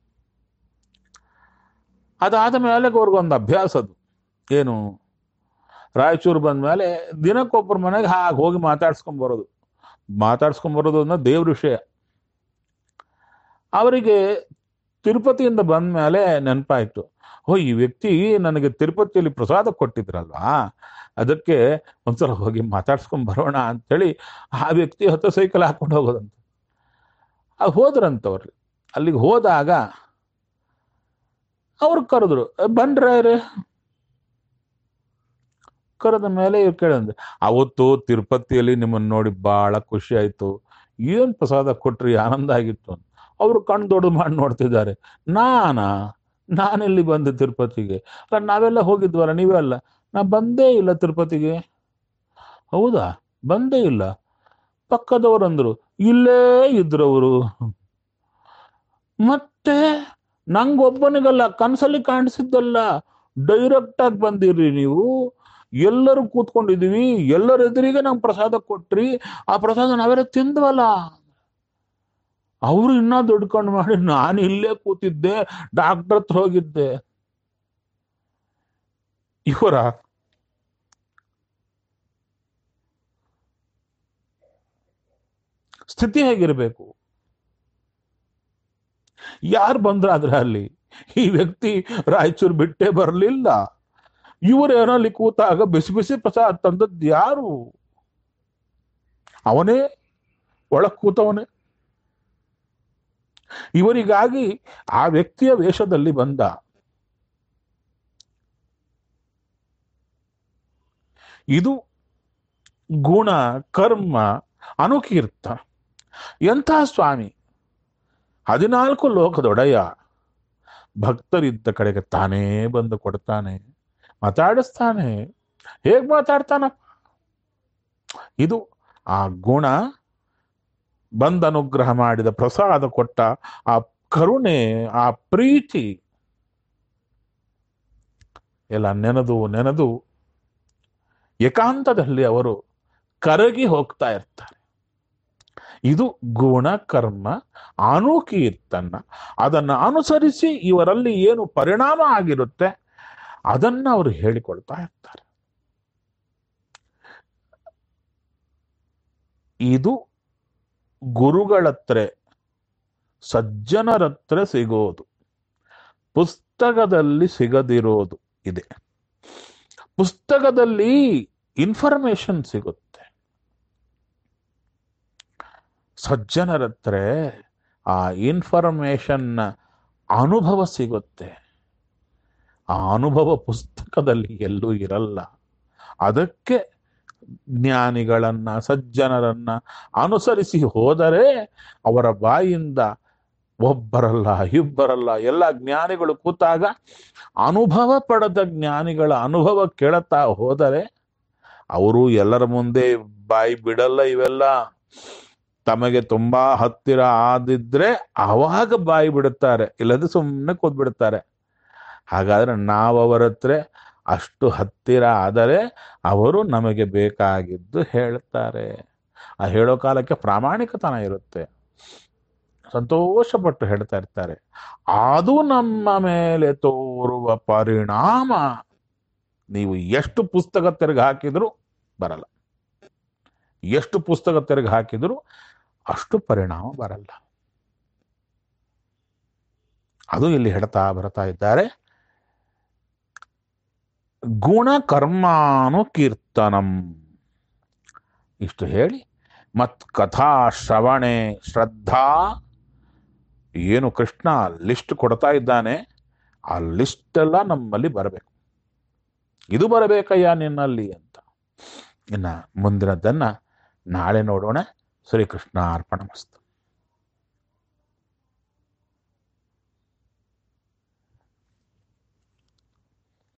ಅದಾದ ಮೇಲೆ ಅವ್ರಿಗೊಂದು ಅಭ್ಯಾಸ ಅದು ಏನು ರಾಯಚೂರು ಬಂದ ಮೇಲೆ ದಿನಕ್ಕೊಬ್ಬರ ಮನೆಗೆ ಹಾಗೆ ಹೋಗಿ ಮಾತಾಡ್ಸ್ಕೊಂಡ್ ಬರೋದು ಮಾತಾಡ್ಸ್ಕೊಂಡ್ ಬರೋದು ಅನ್ನೋ ದೇವ್ರ ವಿಷಯ ಅವರಿಗೆ ತಿರುಪತಿಯಿಂದ ಬಂದ ಮೇಲೆ ನೆನಪಾಯ್ತು ಓ ಈ ವ್ಯಕ್ತಿ ನನಗೆ ತಿರುಪತಿಯಲ್ಲಿ ಪ್ರಸಾದ ಕೊಟ್ಟಿದ್ರಲ್ವಾ ಅದಕ್ಕೆ ಒಂದ್ಸಲ ಹೋಗಿ ಮಾತಾಡ್ಸ್ಕೊಂಡ್ ಬರೋಣ ಅಂತೇಳಿ ಆ ವ್ಯಕ್ತಿ ಹತ್ತು ಸೈಕಲ್ ಹಾಕೊಂಡು ಹೋಗೋದಂತ ಆ ಹೋದ್ರಂತವ್ರು ಅಲ್ಲಿಗೆ ಹೋದಾಗ ಅವ್ರು ಕರೆದ್ರು ಬನ್ರಿ ಕರೆದ ಮೇಲೆ ಇವ್ರು ಕೇಳಂದ್ರೆ ಅವತ್ತು ತಿರುಪತಿಯಲ್ಲಿ ನಿಮ್ಮನ್ನ ನೋಡಿ ಬಹಳ ಖುಷಿ ಆಯ್ತು ಏನ್ ಪ್ರಸಾದ ಕೊಟ್ರಿ ಆನಂದ ಆಗಿತ್ತು ಅಂತ ಅವರು ಕಣ್ಣು ದೊಡ್ಡ ಮಾಡಿ ನೋಡ್ತಿದ್ದಾರೆ ನಾನಾ ನಾನೆಲ್ಲಿ ಬಂದೆ ತಿರುಪತಿಗೆ ಅಲ್ಲ ನಾವೆಲ್ಲ ಹೋಗಿದ್ವಲ್ಲ ನೀವೇ ಅಲ್ಲ ನಾ ಬಂದೇ ಇಲ್ಲ ತಿರುಪತಿಗೆ ಹೌದಾ ಬಂದೇ ಇಲ್ಲ ಪಕ್ಕದವರು ಅಂದ್ರು ಇಲ್ಲೇ ಇದ್ರವರು ಮತ್ತೆ ನಂಗೊಬ್ಬನಿಗಲ್ಲ ಕನಸಲ್ಲಿ ಕಾಣಿಸಿದ್ದಲ್ಲ ಡೈರೆಕ್ಟ್ ಆಗಿ ಬಂದಿರಿ ನೀವು ಎಲ್ಲರೂ ಕೂತ್ಕೊಂಡಿದೀವಿ ಎಲ್ಲರ ಎದುರಿಗೆ ನಮ್ಗೆ ಪ್ರಸಾದ ಕೊಟ್ರಿ ಆ ಪ್ರಸಾದ ನಾವೆಲ್ಲ ತಿಂದ್ವಲ್ಲ ಅವರು ಇನ್ನ ದುಡ್ಕೊಂಡು ಮಾಡಿ ನಾನು ಇಲ್ಲೇ ಕೂತಿದ್ದೆ ಡಾಕ್ಟರ್ ಹತ್ರ ಹೋಗಿದ್ದೆ ಇವರ ಸ್ಥಿತಿ ಹೇಗಿರಬೇಕು ಯಾರು ಬಂದ್ರಾದ್ರೆ ಅಲ್ಲಿ ಈ ವ್ಯಕ್ತಿ ರಾಯಚೂರು ಬಿಟ್ಟೇ ಬರಲಿಲ್ಲ ಇವರೇನೋ ಅಲ್ಲಿ ಕೂತಾಗ ಬಿಸಿ ಬಿಸಿ ಪ್ರಸಾದ ತಂದದ್ದು ಯಾರು ಅವನೇ ಒಳಗ್ ಕೂತವನೇ ಇವರಿಗಾಗಿ ಆ ವ್ಯಕ್ತಿಯ ವೇಷದಲ್ಲಿ ಬಂದ ಇದು ಗುಣ ಕರ್ಮ ಅನುಕೀರ್ತ ಎಂಥ ಸ್ವಾಮಿ ಹದಿನಾಲ್ಕು ಲೋಕದೊಡೆಯ ಭಕ್ತರಿದ್ದ ಕಡೆಗೆ ತಾನೇ ಬಂದು ಕೊಡ್ತಾನೆ ಮಾತಾಡಿಸ್ತಾನೆ ಹೇಗ್ ಮಾತಾಡ್ತಾನಪ್ಪ ಇದು ಆ ಗುಣ ಬಂದ ಅನುಗ್ರಹ ಮಾಡಿದ ಪ್ರಸಾದ ಕೊಟ್ಟ ಆ ಕರುಣೆ ಆ ಪ್ರೀತಿ ಎಲ್ಲ ನೆನೆದು ನೆನೆದು ಏಕಾಂತದಲ್ಲಿ ಅವರು ಕರಗಿ ಹೋಗ್ತಾ ಇರ್ತಾರೆ ಇದು ಗುಣ ಕರ್ಮ ಅನುಕೀರ್ತನ ಅದನ್ನು ಅನುಸರಿಸಿ ಇವರಲ್ಲಿ ಏನು ಪರಿಣಾಮ ಆಗಿರುತ್ತೆ ಅದನ್ನ ಅವರು ಹೇಳಿಕೊಳ್ತಾ ಇರ್ತಾರೆ ಇದು ಗುರುಗಳತ್ರ ಸಜ್ಜನರತ್ರ ಸಿಗೋದು ಪುಸ್ತಕದಲ್ಲಿ ಸಿಗದಿರೋದು ಇದೆ ಪುಸ್ತಕದಲ್ಲಿ ಇನ್ಫಾರ್ಮೇಶನ್ ಸಿಗುತ್ತೆ ಸಜ್ಜನರತ್ರ ಆ ಇನ್ಫಾರ್ಮೇಶನ್ ಅನುಭವ ಸಿಗುತ್ತೆ ಆ ಅನುಭವ ಪುಸ್ತಕದಲ್ಲಿ ಎಲ್ಲೂ ಇರಲ್ಲ ಅದಕ್ಕೆ ಜ್ಞಾನಿಗಳನ್ನ ಸಜ್ಜನರನ್ನ ಅನುಸರಿಸಿ ಹೋದರೆ ಅವರ ಬಾಯಿಂದ ಒಬ್ಬರಲ್ಲ ಇಬ್ಬರಲ್ಲ ಎಲ್ಲ ಜ್ಞಾನಿಗಳು ಕೂತಾಗ ಅನುಭವ ಪಡೆದ ಜ್ಞಾನಿಗಳ ಅನುಭವ ಕೇಳುತ್ತಾ ಹೋದರೆ ಅವರು ಎಲ್ಲರ ಮುಂದೆ ಬಾಯಿ ಬಿಡಲ್ಲ ಇವೆಲ್ಲ ತಮಗೆ ತುಂಬಾ ಹತ್ತಿರ ಆದಿದ್ರೆ ಆವಾಗ ಬಾಯಿ ಬಿಡುತ್ತಾರೆ ಇಲ್ಲದೆ ಸುಮ್ಮನೆ ಕೂತ್ಬಿಡುತ್ತಾರೆ ಹಾಗಾದ್ರೆ ನಾವು ಅವರ ಹತ್ರ ಅಷ್ಟು ಹತ್ತಿರ ಆದರೆ ಅವರು ನಮಗೆ ಬೇಕಾಗಿದ್ದು ಹೇಳ್ತಾರೆ ಆ ಹೇಳೋ ಕಾಲಕ್ಕೆ ಪ್ರಾಮಾಣಿಕತನ ಇರುತ್ತೆ ಸಂತೋಷಪಟ್ಟು ಹೇಳ್ತಾ ಇರ್ತಾರೆ ಅದು ನಮ್ಮ ಮೇಲೆ ತೋರುವ ಪರಿಣಾಮ ನೀವು ಎಷ್ಟು ಪುಸ್ತಕ ತೆರೆಗೆ ಹಾಕಿದ್ರು ಬರಲ್ಲ ಎಷ್ಟು ಪುಸ್ತಕ ತೆರೆಗೆ ಹಾಕಿದ್ರು ಅಷ್ಟು ಪರಿಣಾಮ ಬರಲ್ಲ ಅದು ಇಲ್ಲಿ ಹೇಳ್ತಾ ಬರ್ತಾ ಇದ್ದಾರೆ ಗುಣ ಕರ್ಮಾನು ಕೀರ್ತನಂ ಇಷ್ಟು ಹೇಳಿ ಮತ್ ಕಥಾ ಶ್ರವಣೆ ಶ್ರದ್ಧಾ ಏನು ಕೃಷ್ಣ ಲಿಸ್ಟ್ ಕೊಡ್ತಾ ಇದ್ದಾನೆ ಆ ಲಿಸ್ಟ್ ಎಲ್ಲ ನಮ್ಮಲ್ಲಿ ಬರಬೇಕು ಇದು ಬರಬೇಕಯ್ಯ ನಿನ್ನಲ್ಲಿ ಅಂತ ಇನ್ನ ಮುಂದಿನದನ್ನ ನಾಳೆ ನೋಡೋಣ ಶ್ರೀಕೃಷ್ಣ ಅರ್ಪಣ ಮಸ್ತು